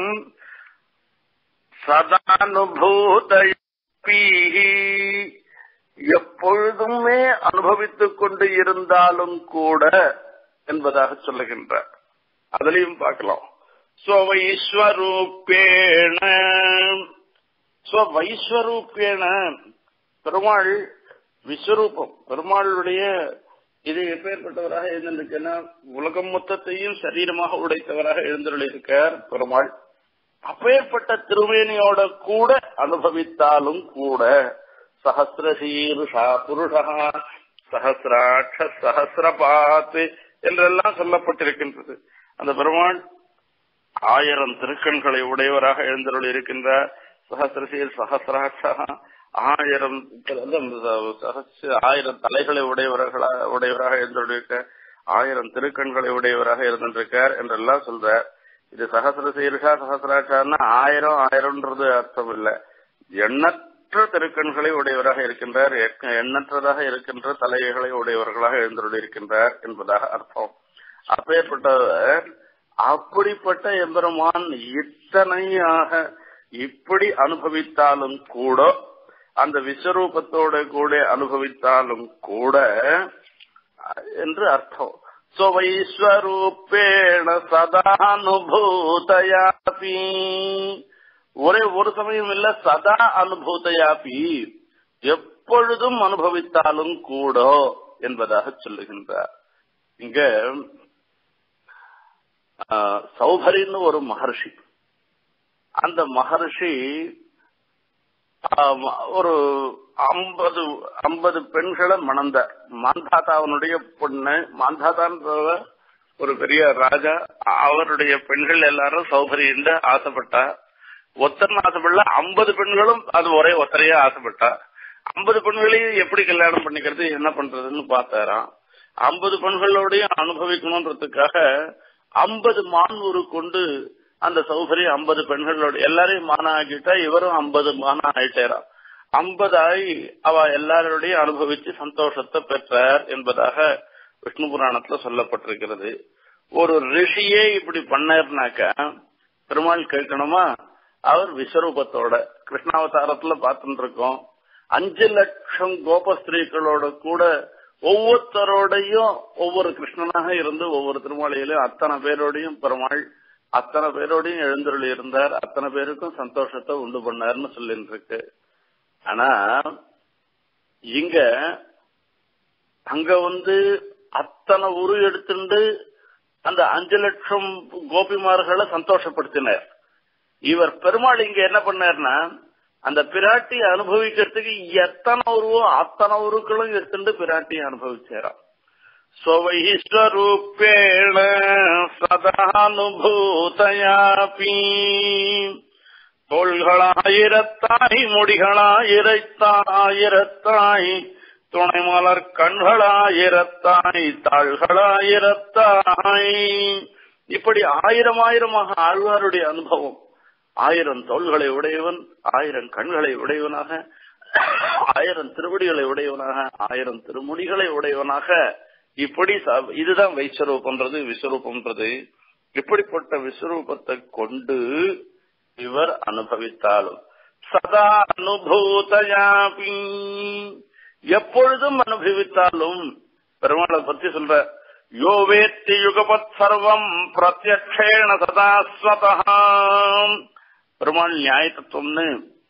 சதானுபூத எப்பொழுதுமே அனுபவித்துக் கொண்டு இருந்தாலும் கூட என்பதாக சொல்லுகின்றார் அதுலயும் பார்க்கலாம் ஸ்வவைஸ்வரூப்பேண ஸ்வவைஸ்வரூப்பேண பெருமாள் விஸ்வரூபம் பெருமாளுடைய இது எப்பேற்பட்டவராக இருந்திருக்குன்னா உலகம் மொத்தத்தையும் சரீரமாக உடைத்தவராக எழுந்துள்ளிருக்கார் பெருமாள் அப்பேற்பட்ட திருவேணியோட கூட அனுபவித்தாலும் கூட சஹசிரசீருஷா புருஷா சஹசிராட்ச சஹசிரபாத் என்றெல்லாம் சொல்லப்பட்டிருக்கின்றது அந்த பெருமாள் ஆயிரம் திருக்கண்களை உடையவராக எழுந்தருள் இருக்கின்றார் சஹசிரசீர் சஹசிராட்சா ஆயிரம் ஆயிரம் தலைகளை உடையவர்களா உடையவராக இருந்திருக்க ஆயிரம் திருக்கண்களை உடையவராக இருந்திருக்கார் என்றெல்லாம் சொல்றார் இது சகசிர சீருஷா சகசிராட்சான்னா ஆயிரம் ஆயிரம்ன்றது அர்த்தம் இல்ல எண்ணற்ற திருக்கண்களை உடையவராக இருக்கின்றார் எண்ணற்றதாக இருக்கின்ற தலைகளை உடையவர்களாக எழுந்துள்ள இருக்கின்றார் என்பதாக அர்த்தம் அப்பேற்பட்டவர் அப்படிப்பட்ட எம்பெருமான் இத்தனையாக இப்படி அனுபவித்தாலும் கூட அந்த விஸ்வரூபத்தோட கூட அனுபவித்தாலும் கூட என்று அர்த்தம் ஸ்வவைஸ்வரூப்பேண சதானுபூதயாபி ஒரே ஒரு சமயம் இல்ல சதா அனுபூதயாபி எப்பொழுதும் அனுபவித்தாலும் கூட என்பதாக சொல்லுகின்றார் இங்க சௌபரின்னு ஒரு மகர்ஷி அந்த மகர்ஷி ஒரு ஐம்பது ஐம்பது பெண்களை மணந்தார் மாந்தாத்தாவனுடைய பொண்ணு மாந்தாத்தான்றவ ஒரு பெரிய ராஜா அவருடைய பெண்கள் எல்லாரும் சௌகரியன்னு ஆசைப்பட்டா ஒத்தன் ஆசைப்படல ஐம்பது பெண்களும் அது ஒரே ஒத்தரையா ஆசைப்பட்டா ஐம்பது பெண்களையும் எப்படி கல்யாணம் பண்ணிக்கிறது என்ன பண்றதுன்னு பார்த்தாராம் ஐம்பது பெண்களோடையும் அனுபவிக்கணும்ன்றதுக்காக ஐம்பது மான்வூரு கொண்டு அந்த சௌகரியம் ஐம்பது பெண்களோட எல்லாரையும் மானா ஆக்கிட்டா இவரும் ஐம்பது மானா ஆயிட்டாரா ஐம்பது ஆகி அவ எல்லாரோடையும் அனுபவிச்சு சந்தோஷத்தை பெற்றார் என்பதாக விஷ்ணு புராணத்துல சொல்லப்பட்டிருக்கிறது ஒரு ரிஷியே இப்படி பண்ணாருனாக்க பெருமாள் கேட்கணுமா அவர் விஸ்வரூபத்தோட கிருஷ்ணாவதாரத்துல பார்த்துட்டு இருக்கோம் அஞ்சு லட்சம் கோபஸ்திரீகளோட கூட ஒவ்வொருத்தரோடையும் ஒவ்வொரு கிருஷ்ணனாக இருந்து ஒவ்வொரு திருமாலையிலும் அத்தனை பேரோடையும் பெருமாள் அத்தனை பேரோடையும் எழுந்தருள் இருந்தார் அத்தனை பேருக்கும் சந்தோஷத்தை உண்டு பண்ணார்னு சொல்லிட்டு இருக்கு ஆனா இங்க அங்க வந்து அத்தனை உரு எடுத்துட்டு அந்த அஞ்சு லட்சம் கோபிமார்களை சந்தோஷப்படுத்தினார் இவர் பெருமாள் இங்க என்ன பண்ணார்னா அந்த பிராட்டி அனுபவிக்கிறதுக்கு எத்தனை உருவோ அத்தனை உருக்களும் எடுத்துட்டு பிராட்டியை அனுபவிச்சாராம் स्ववैश्वरूपेण சதானுபூதயாபி தோள்களாயிரத்தாய் முடிகளாயிரத்தாயிரத்தாய் துணை மலர் கண்களாயிரத்தாய் தாள்களாயிரத்தாய் இப்படி ஆயிரம் ஆயிரமாக ஆழ்வாருடைய அனுபவம் ஆயிரம் தோள்களை உடையவன் ஆயிரம் கண்களை உடையவனாக ஆயிரம் திருவடிகளை உடையவனாக ஆயிரம் திருமுடிகளை உடையவனாக இப்படி இதுதான் வைஸ்வரூபம்ன்றது விஸ்வரூபம்ன்றது இப்படிப்பட்ட விஸ்வரூபத்தை கொண்டு இவர் அனுபவித்தாலும் சதா அனுபூதயாபி எப்பொழுதும் அனுபவித்தாலும் பெருமாளை பத்தி சொல்ற யோ வேத்தி யுகபத் சர்வம் பிரத்யக்ஷேண சதாஸ்வதா பெருமாள் நியாய தத்துவம்னு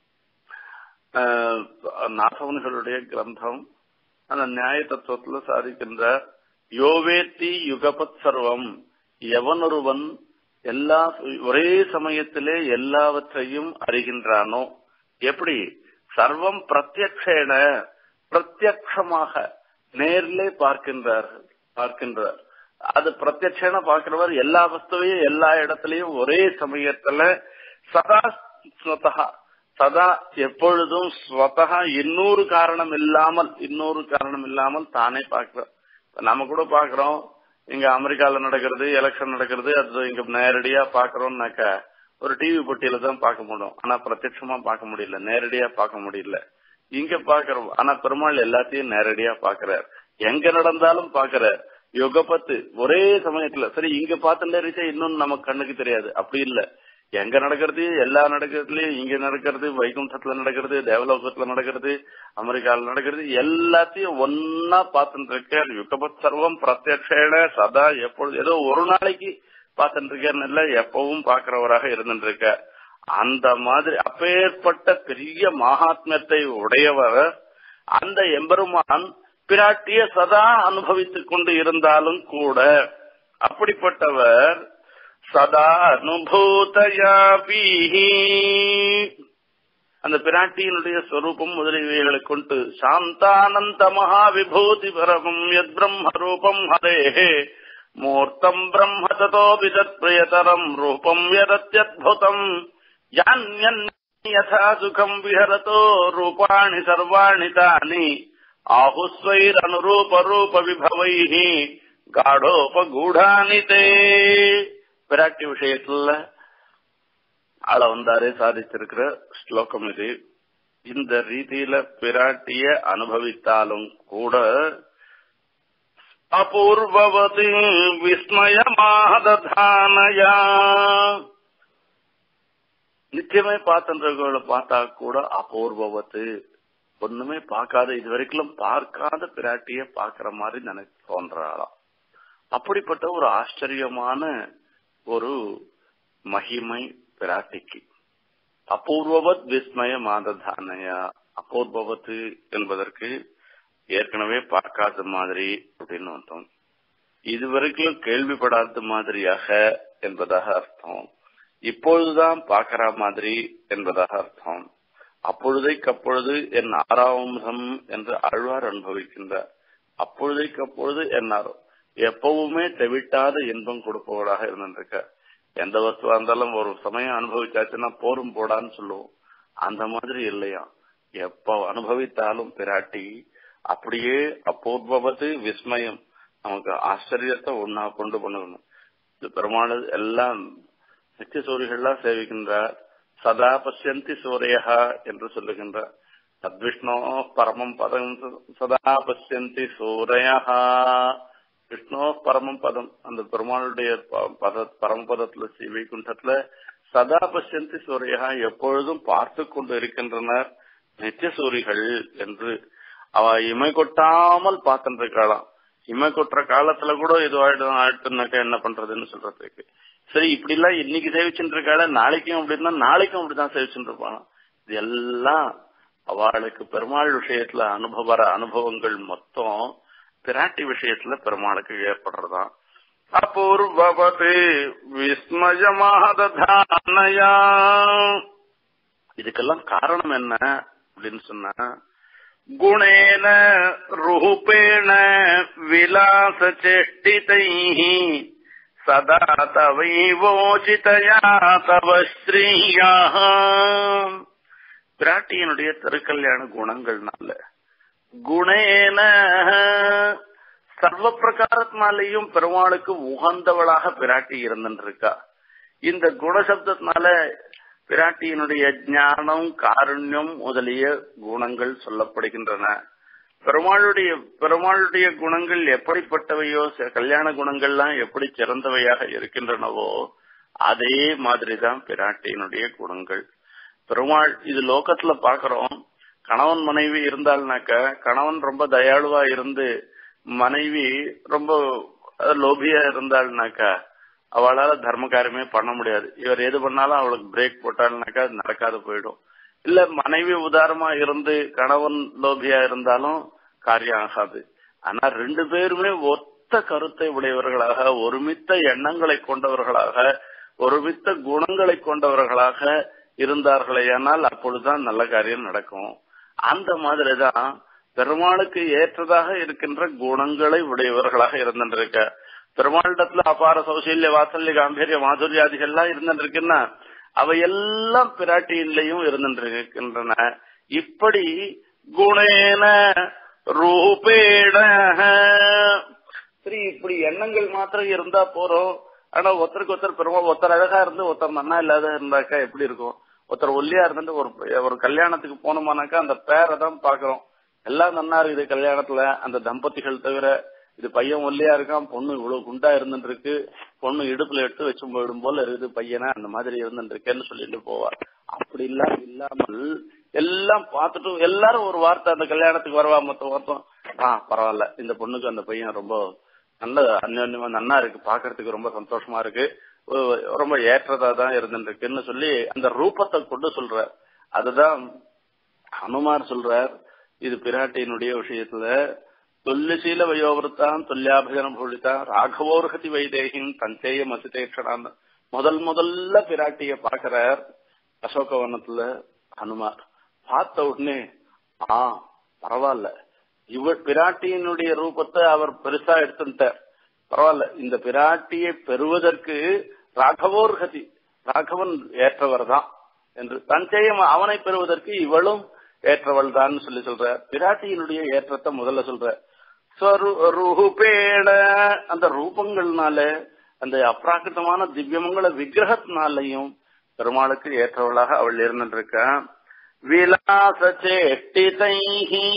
நாசவன்களுடைய கிரந்தம் அந்த நியாய தத்துவத்துல சாதிக்கின்ற யோவேத்தி யுகபத் சர்வம் எவனொருவன் எல்லா ஒரே சமயத்திலே எல்லாவற்றையும் அறிகின்றானோ எப்படி சர்வம் பிரத்யக்ஷேன பிரத்யக்ஷமாக நேரிலே பார்க்கின்றார்கள் பார்க்கின்றார் அது பிரத்யட்சேன பார்க்கிறவர் எல்லா வஸ்துவையும் எல்லா இடத்துலயும் ஒரே சமயத்துல சதா ஸ்வதா சதா எப்பொழுதும் ஸ்வதா இன்னொரு காரணம் இல்லாமல் இன்னொரு காரணம் இல்லாமல் தானே பார்க்கிறார் நம்ம கூட பாக்குறோம் இங்க அமெரிக்கால நடக்கிறது எலெக்ஷன் நடக்கிறது அது இங்க நேரடியா பாக்குறோம்னாக்க ஒரு டிவி பொட்டியில தான் பார்க்க முடியும் ஆனா பிரத்யட்சமா பார்க்க முடியல நேரடியா பார்க்க முடியல இங்க பாக்குறோம் ஆனா பெருமாள் எல்லாத்தையும் நேரடியா பாக்குறார் எங்க நடந்தாலும் பாக்குறார் யுகபத்து ஒரே சமயத்துல சரி இங்க பார்த்துட்டே இன்னும் நமக்கு கண்ணுக்கு தெரியாது அப்படி இல்ல எங்க நடக்கிறது எல்லா நடக்கிறதுலயும் இங்க நடக்கிறது வைகுண்டத்துல நடக்கிறது தேவலோகத்துல நடக்கிறது அமெரிக்கால நடக்கிறது எல்லாத்தையும் ஒன்னா பார்த்துட்டு இருக்கார் யுகபத் சர்வம் பிரத்யக்ஷேன சதா எப்பொழுது ஏதோ ஒரு நாளைக்கு பார்த்துட்டு இருக்காருன்னு இல்ல எப்பவும் பாக்குறவராக இருந்துட்டு இருக்கார் அந்த மாதிரி அப்பேற்பட்ட பெரிய மகாத்மியத்தை உடையவர் அந்த எம்பெருமான் பிராட்டிய சதா அனுபவித்துக் கொண்டு இருந்தாலும் கூட அப்படிப்பட்டவர் சதா அனுபூதயாபி அந்த பிராட்டியினுடைய ஸ்வரூபம் முதலியவைகளை கொண்டு சாந்தானந்த மகாவிபூதி பரமம் யத் பிரம்ம ரூபம் ஹரேஹே மூர்த்தம் பிரம்ம ததோபி தத் பிரியதரம் ரூபம் யதத்யத்புதம் யான்யன் யதா சுகம் விஹரதோ ரூபாணி சர்வாணி தானி ஆஹுஸ்வைரனுரூப ரூப விபவைः காடோபகூடானி தே பிராட்டி விஷயத்துல ஆள வந்தாரே சாதிச்சிருக்கிற ஸ்லோகம் இது இந்த ரீதியில பிராட்டிய அனுபவித்தாலும் கூட அபூர்வவதி விஸ்மயமாததானயா நிச்சயமே பார்த்துன்றவர்களை பார்த்தா கூட அபூர்வவத்து ஒண்ணுமே பார்க்காத இது வரைக்கும் பார்க்காத பிராட்டிய பாக்குற மாதிரி நினைச்சு தோன்றாளாம் அப்படிப்பட்ட ஒரு ஆச்சரியமான ஒரு மகிமை பிராட்டிக்கு அபூர்வவத் விஸ்மய மாததானயா அபூர்வவத்து என்பதற்கு ஏற்கனவே பார்க்காத மாதிரி அப்படின்னு அர்த்தம் இதுவரைக்கும் கேள்விப்படாத மாதிரியாக என்பதாக அர்த்தம் இப்பொழுதுதான் பார்க்கிற மாதிரி என்பதாக அர்த்தம் அப்பொழுதைக்கு அப்பொழுது என் ஆறாவம்சம் என்று ஆழ்வார் அனுபவிக்கின்றார் அப்பொழுதைக்கு அப்பொழுது என்னாரோ எப்பவுமே தெவிட்டாத இன்பம் கொடுப்பவராக இருந்திருக்க எந்த வஸ்துவா இருந்தாலும் ஒரு சமயம் அனுபவிச்சாச்சுன்னா போரும் போடான்னு சொல்லுவோம் அந்த மாதிரி இல்லையா எப்ப அனுபவித்தாலும் பிராட்டி அப்படியே அப்பூர்வவது விஸ்மயம் நமக்கு ஆச்சரியத்தை ஒன்னா கொண்டு பண்ணணும் இது பெருமாள் எல்லாம் நித்திய சூரியர்கள்லாம் சேவிக்கின்றார் சதா பசியந்தி சூரியஹா என்று சொல்லுகின்றார் தத்விஷ்ணோ பரமம் பதம் சதா பசியந்தி சூரையா விஷ்ணோ பரமம் பதம் அந்த பெருமாளுடைய பத பரமபதத்துல ஸ்ரீ வைகுண்டத்துல சதா பசியந்தி சூரியகா எப்பொழுதும் பார்த்து கொண்டு இருக்கின்றனர் நித்திய சூரிகள் என்று அவ இமை கொட்டாமல் பார்த்துட்டு இருக்காளாம் இமை கொட்டுற காலத்துல கூட இது ஆயிடும் ஆயிட்டுனாக்கா என்ன பண்றதுன்னு சொல்றதுக்கு சரி இப்படி எல்லாம் இன்னைக்கு சேவிச்சுட்டு இருக்காள நாளைக்கும் அப்படின்னா நாளைக்கும் அப்படிதான் சேவிச்சுட்டு இருப்பாங்க இது எல்லாம் அவளுக்கு பெருமாள் விஷயத்துல அனுபவ அனுபவங்கள் மொத்தம் பிராட்டி விஷயத்துல பெருமாளுக்கு ஏற்படுறதாம் அபூர்வவது விஸ்மயமாததானயா இதுக்கெல்லாம் காரணம் என்ன அப்படின்னு சொன்னா குணேன ரூபேண விலாச சேஷ்டிதை சதா தவைவோச்சிதயா தவ ஸ்ரீயா பிராட்டியனுடைய திருக்கல்யாண குணங்கள்னால குணேன சர்வ பிரகாரத்தினாலேயும் பெருமாளுக்கு உகந்தவளாக பிராட்டி இருந்துருக்கா இந்த குணசப்தத்தினால பிராட்டியினுடைய ஞானம் காருண்யம் முதலிய குணங்கள் சொல்லப்படுகின்றன பெருமாளுடைய பெருமாளுடைய குணங்கள் எப்படிப்பட்டவையோ கல்யாண குணங்கள்லாம் எப்படி சிறந்தவையாக இருக்கின்றனவோ அதே மாதிரிதான் பிராட்டியினுடைய குணங்கள் பெருமாள் இது லோகத்துல பாக்குறோம் கணவன் மனைவி இருந்தால்னாக்க கணவன் ரொம்ப தயாளுவா இருந்து மனைவி ரொம்ப லோபியா இருந்தாள்னாக்கா அவளால தர்ம காரியமே பண்ண முடியாது இவர் எது பண்ணாலும் அவளுக்கு பிரேக் போட்டாள்னாக்கா அது நடக்காது போயிடும் இல்ல மனைவி உதாரமா இருந்து கணவன் லோபியா இருந்தாலும் காரியம் ஆகாது ஆனா ரெண்டு பேருமே ஒத்த கருத்தை உடையவர்களாக ஒருமித்த எண்ணங்களை கொண்டவர்களாக ஒருமித்த குணங்களை கொண்டவர்களாக இருந்தார்களேயானால் அப்பொழுதுதான் நல்ல காரியம் நடக்கும் அந்த மாதிரிதான் பெருமாளுக்கு ஏற்றதாக இருக்கின்ற குணங்களை உடையவர்களாக இருந்திருக்க பெருமாளிடத்துல அபார சௌசல்ய வாசல்ய காம்பீரிய மாதுரியாதிகள்லாம் இருந்திருக்குன்னா அவையெல்லாம் பிராட்டியிலையும் இருந்திருக்கின்றன இப்படி குணேன ரூபேண சரி இப்படி எண்ணங்கள் மாத்திரம் இருந்தா போறோம் ஆனா ஒருத்தருக்கு ஒருத்தர் பெருமாள் ஒருத்தர் அழகா இருந்து ஒருத்தர் நன்னா இல்லாத இருந்தாக்கா எப்படி இருக்கும் ஒருத்தர் ஒல்லியா இருந்துட்டு ஒரு ஒரு கல்யாணத்துக்கு போனோமானாக்கா அந்த பேரை தான் பாக்குறோம் எல்லாம் நன்னா இருக்குது கல்யாணத்துல அந்த தம்பதிகள் தவிர இது பையன் ஒல்லியா இருக்கான் பொண்ணு இவ்வளவு குண்டா இருந்துட்டு இருக்கு பொண்ணு இடுப்புல எடுத்து வச்சு போயிடும் போல இருக்குது பையனா அந்த மாதிரி இருந்துட்டு இருக்கேன்னு சொல்லிட்டு போவா அப்படி இல்லாம இல்லாமல் எல்லாம் பார்த்துட்டு எல்லாரும் ஒரு வார்த்தை அந்த கல்யாணத்துக்கு வரவா மொத்தம் மொத்தம் ஆ பரவாயில்ல இந்த பொண்ணுக்கு அந்த பையன் ரொம்ப நல்ல அந்யோன்யமா நன்னா இருக்கு பாக்குறதுக்கு ரொம்ப சந்தோஷமா இருக்கு ரொம்ப ஏற்றதா தான் இருந்துட்டு இருக்குன்னு சொல்லி அந்த ரூபத்தை கொண்டு சொல்ற அதுதான் ஹனுமார் சொல்றார் இது பிராட்டியினுடைய விஷயத்துல தொல்லிசீல வயோவிரத்தான் தொல்லியாபஜனம் பூழித்தான் ராகவோர்கதி வைதேகின் தஞ்சேய மசிதேஷனான் முதல் முதல்ல பிராட்டிய பாக்குறார் அசோகவனத்துல ஹனுமார் பார்த்த உடனே ஆ பரவாயில்ல இவ பிராட்டியினுடைய ரூபத்தை அவர் பெருசா எடுத்துட்டார் பரவாயில்ல இந்த பிராட்டியை பெறுவதற்கு ராகவோர்கதி ராகவன் ஏற்றவர் தான் என்று தஞ்சையம் அவனை பெறுவதற்கு இவளும் ஏற்றவள் தான் சொல்லி சொல்ற பிராட்டியினுடைய ஏற்றத்தை முதல்ல சொல்ற ரூபேண அந்த ரூபங்கள்னால அந்த அப்ராக்கிருத்தமான திவ்யமங்கள விக்கிரகத்தினாலையும் பெருமாளுக்கு ஏற்றவளாக அவள் இருந்துருக்க விலாச சேஷ்டிதைஹி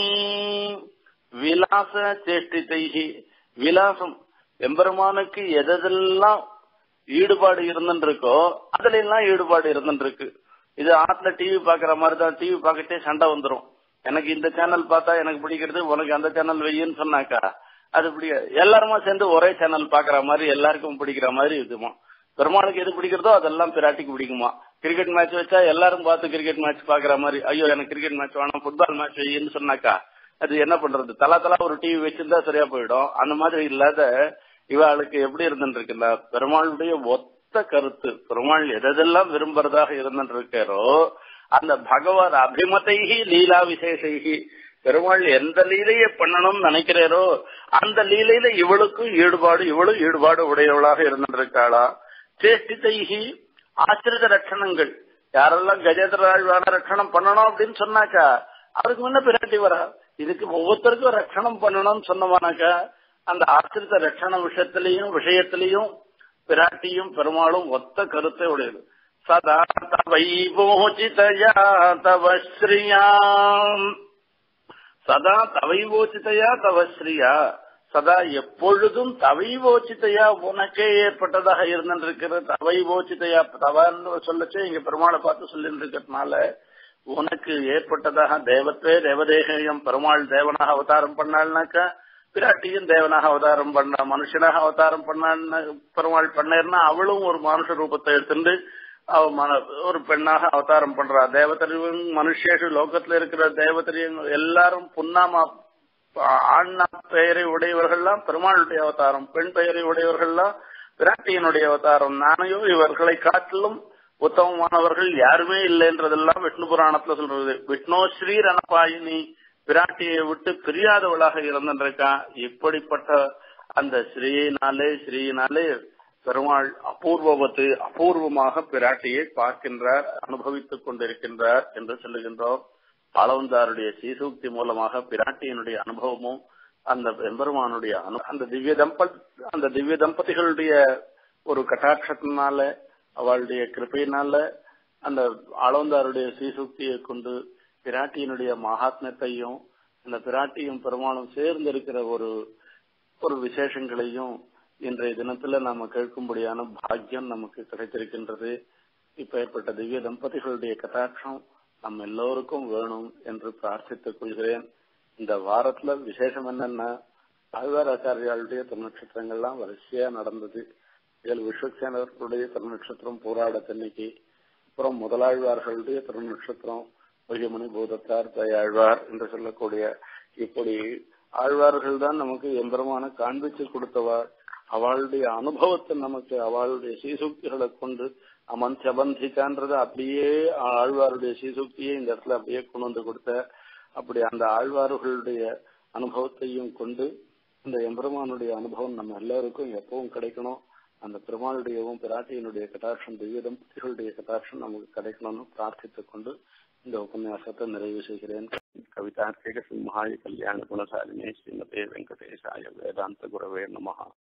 விலாச சேஷ்டிதைஹி விலாசம் எம்பெருமானுக்கு எதெல்லாம் ஈடுபாடு இருந்துருக்கோ அதுல எல்லாம் ஈடுபாடு இருந்துருக்கு இது ஆத்துல டிவி பாக்குற மாதிரி தான் டிவி பார்க்கட்டே சண்டை வந்துரும் எனக்கு இந்த சேனல் பார்த்தா எனக்கு பிடிக்கிறது உனக்கு அந்த சேனல் வெய்யன்னு சொன்னாக்கா அது பிடிக்க எல்லாருமா சேர்ந்து ஒரே சேனல் பாக்குற மாதிரி எல்லாருக்கும் பிடிக்கிற மாதிரி இருக்குமா பெருமாளுக்கு எது பிடிக்கிறதோ அதெல்லாம் பிராட்டிக்கு பிடிக்குமா கிரிக்கெட் மேட்ச் வச்சா எல்லாரும் பார்த்து கிரிக்கெட் மேட்ச் பாக்குற மாதிரி ஐயோ எனக்கு கிரிக்கெட் மேட்ச் வேணும் ஃபுட்பால் மேட்ச் வெய்யன்னு சொன்னாக்கா அது என்ன பண்றது தலா தலா ஒரு டிவி வச்சிருந்தா சரியா போயிடும் அந்த மாதிரி இல்லாத இவாளுக்கு எப்படி இருந்துருக்குல்ல பெருமாளுடைய ஒத்த கருத்து பெருமாள் எதெல்லாம் விரும்புறதாக இருந்துருக்காரோ அந்த பகவத் அபிமதைகி லீலா விசேஷைகி பெருமாள் எந்த லீலையை பண்ணணும்னு நினைக்கிறாரோ அந்த லீலையில இவளுக்கும் ஈடுபாடு இவளும் ஈடுபாடு உடையவளாக இருந்திருக்காளா சேஷ்டிதைகி ஆசிரித ரட்சணங்கள் யாரெல்லாம் கஜேந்திராழ்வான ரட்சணம் பண்ணணும் அப்படின்னு சொன்னாக்கா அதுக்கு முன்ன பிராட்டி வரா இதுக்கு ஒவ்வொருத்தருக்கும் ரட்சணம் பண்ணணும்னு சொன்னவானாக்கா அந்த ஆசிரித ரட்சண விஷயத்திலையும் விஷயத்திலையும் பிராட்டியும் பெருமாளும் ஒத்த கருத்தை உடையது சதா தவைவோச்சிதயா தவ ஸ்ரீயாம் சதா தவைவோச்சிதையா தவ ஸ்ரீயா சதா எப்பொழுதும் தவைவோச்சிதையா உனக்கே ஏற்பட்டதாக இருந்திருக்கிற தவைவோச்சிதையா தவன்னு சொல்லச்சே இங்க பெருமாளை பார்த்து சொல்லிட்டு இருக்கிறதுனால உனக்கு ஏற்பட்டதாக தேவத்தே தேவதேகம் பெருமாள் தேவனாக அவதாரம் பண்ணாள்னாக்கா பிராட்டியும் தேவனாக அவதாரம் பண்ண மனுஷனாக அவதாரம் பண்ணான்னு பெருமாள் பண்ணேர்னா அவளும் ஒரு மனுஷ ரூபத்தை எடுத்துட்டு அவ ஒரு பெண்ணாக அவதாரம் பண்றா தேவதரியும் மனுஷேஷு லோகத்துல இருக்கிற தேவதரியும் எல்லாரும் புன்னாமா ஆண்ணா பெயரை உடையவர்கள்லாம் பெருமாளுடைய அவதாரம் பெண் பெயரை உடையவர்கள்லாம் பிராட்டியனுடைய அவதாரம் நானையோ இவர்களை காட்டிலும் உத்தமமானவர்கள் யாருமே இல்லைன்றதெல்லாம் விஷ்ணு புராணத்துல சொல்றது விஷ்ணோ ஸ்ரீ ரணபாயினி பிராட்டியை விட்டு பிரியாதவளாக இருந்திருக்கான் இப்படிப்பட்ட அந்த ஸ்ரீயினாலே ஸ்ரீயினாலே பெருமாள் அபூர்வவத்து அபூர்வமாக பிராட்டியை பார்க்கின்றார் அனுபவித்துக் கொண்டிருக்கின்றார் என்று சொல்லுகின்றோம் ஆளவந்தாருடைய சீசூக்தி மூலமாக பிராட்டியினுடைய அனுபவமும் அந்த எம்பெருமானுடைய அனு அந்த திவ்ய தம்ப அந்த திவ்ய தம்பதிகளுடைய ஒரு கட்டாட்சத்தினால அவளுடைய கிருப்பையினால அந்த ஆளவந்தாருடைய சீசூக்தியை கொண்டு பிராட்டியினுடைய மகாத்மத்தையும் அந்த பிராட்டியும் பெருமாளும் சேர்ந்து இருக்கிற ஒரு ஒரு விசேஷங்களையும் இன்றைய தினத்துல நாம கேட்கும்படியான பாக்கியம் நமக்கு கிடைத்திருக்கின்றது இப்பேற்பட்ட திவ்ய தம்பதிகளுடைய கட்டாட்சம் நம்ம எல்லோருக்கும் வேணும் என்று பிரார்த்தித்துக் கொள்கிறேன் இந்த வாரத்துல விசேஷம் என்னன்னா ஆழ்வாராச்சாரியாளுடைய திருநட்சத்திரங்கள்லாம் வரிசையா நடந்தது இதில் விஸ்வசேனர்களுடைய திருநட்சத்திரம் போராடத்தன்னைக்கு அப்புறம் முதலாழ்வார்களுடைய திருநட்சத்திரம் பொய்யமணி பூதத்தார் தயாழ்வார் என்று சொல்லக்கூடிய இப்படி ஆழ்வார்கள் தான் நமக்கு எம்பெருமான காண்பிச்சு கொடுத்தவாள் அவளுடைய அனுபவத்தை நமக்கு அவளுடைய சீசுக்திகளை கொண்டு அமன் சபந்திக்கான்றது அப்படியே ஆழ்வாருடைய சீசுக்தியை இந்த இடத்துல அப்படியே கொண்டு வந்து கொடுத்த அப்படி அந்த ஆழ்வார்களுடைய அனுபவத்தையும் கொண்டு இந்த எம்பெருமானுடைய அனுபவம் நம்ம எல்லாருக்கும் எப்பவும் கிடைக்கணும் அந்த பெருமாளுடையவும் பிராட்டியினுடைய கட்டாட்சம் திவ்ய தம்பதிகளுடைய கட்டாட்சம் நமக்கு கிடைக்கணும்னு பிரார்த்தித்துக் கொண்டு இந்த உபன்யாசத்தை நிறைவு செய்கிறேன் கவிதார்த்திக சிம்ஹாய கல்யாண குணசாலினே ஸ்ரீமதே வெங்கடேசாய வேதாந்த குரவே நமஹா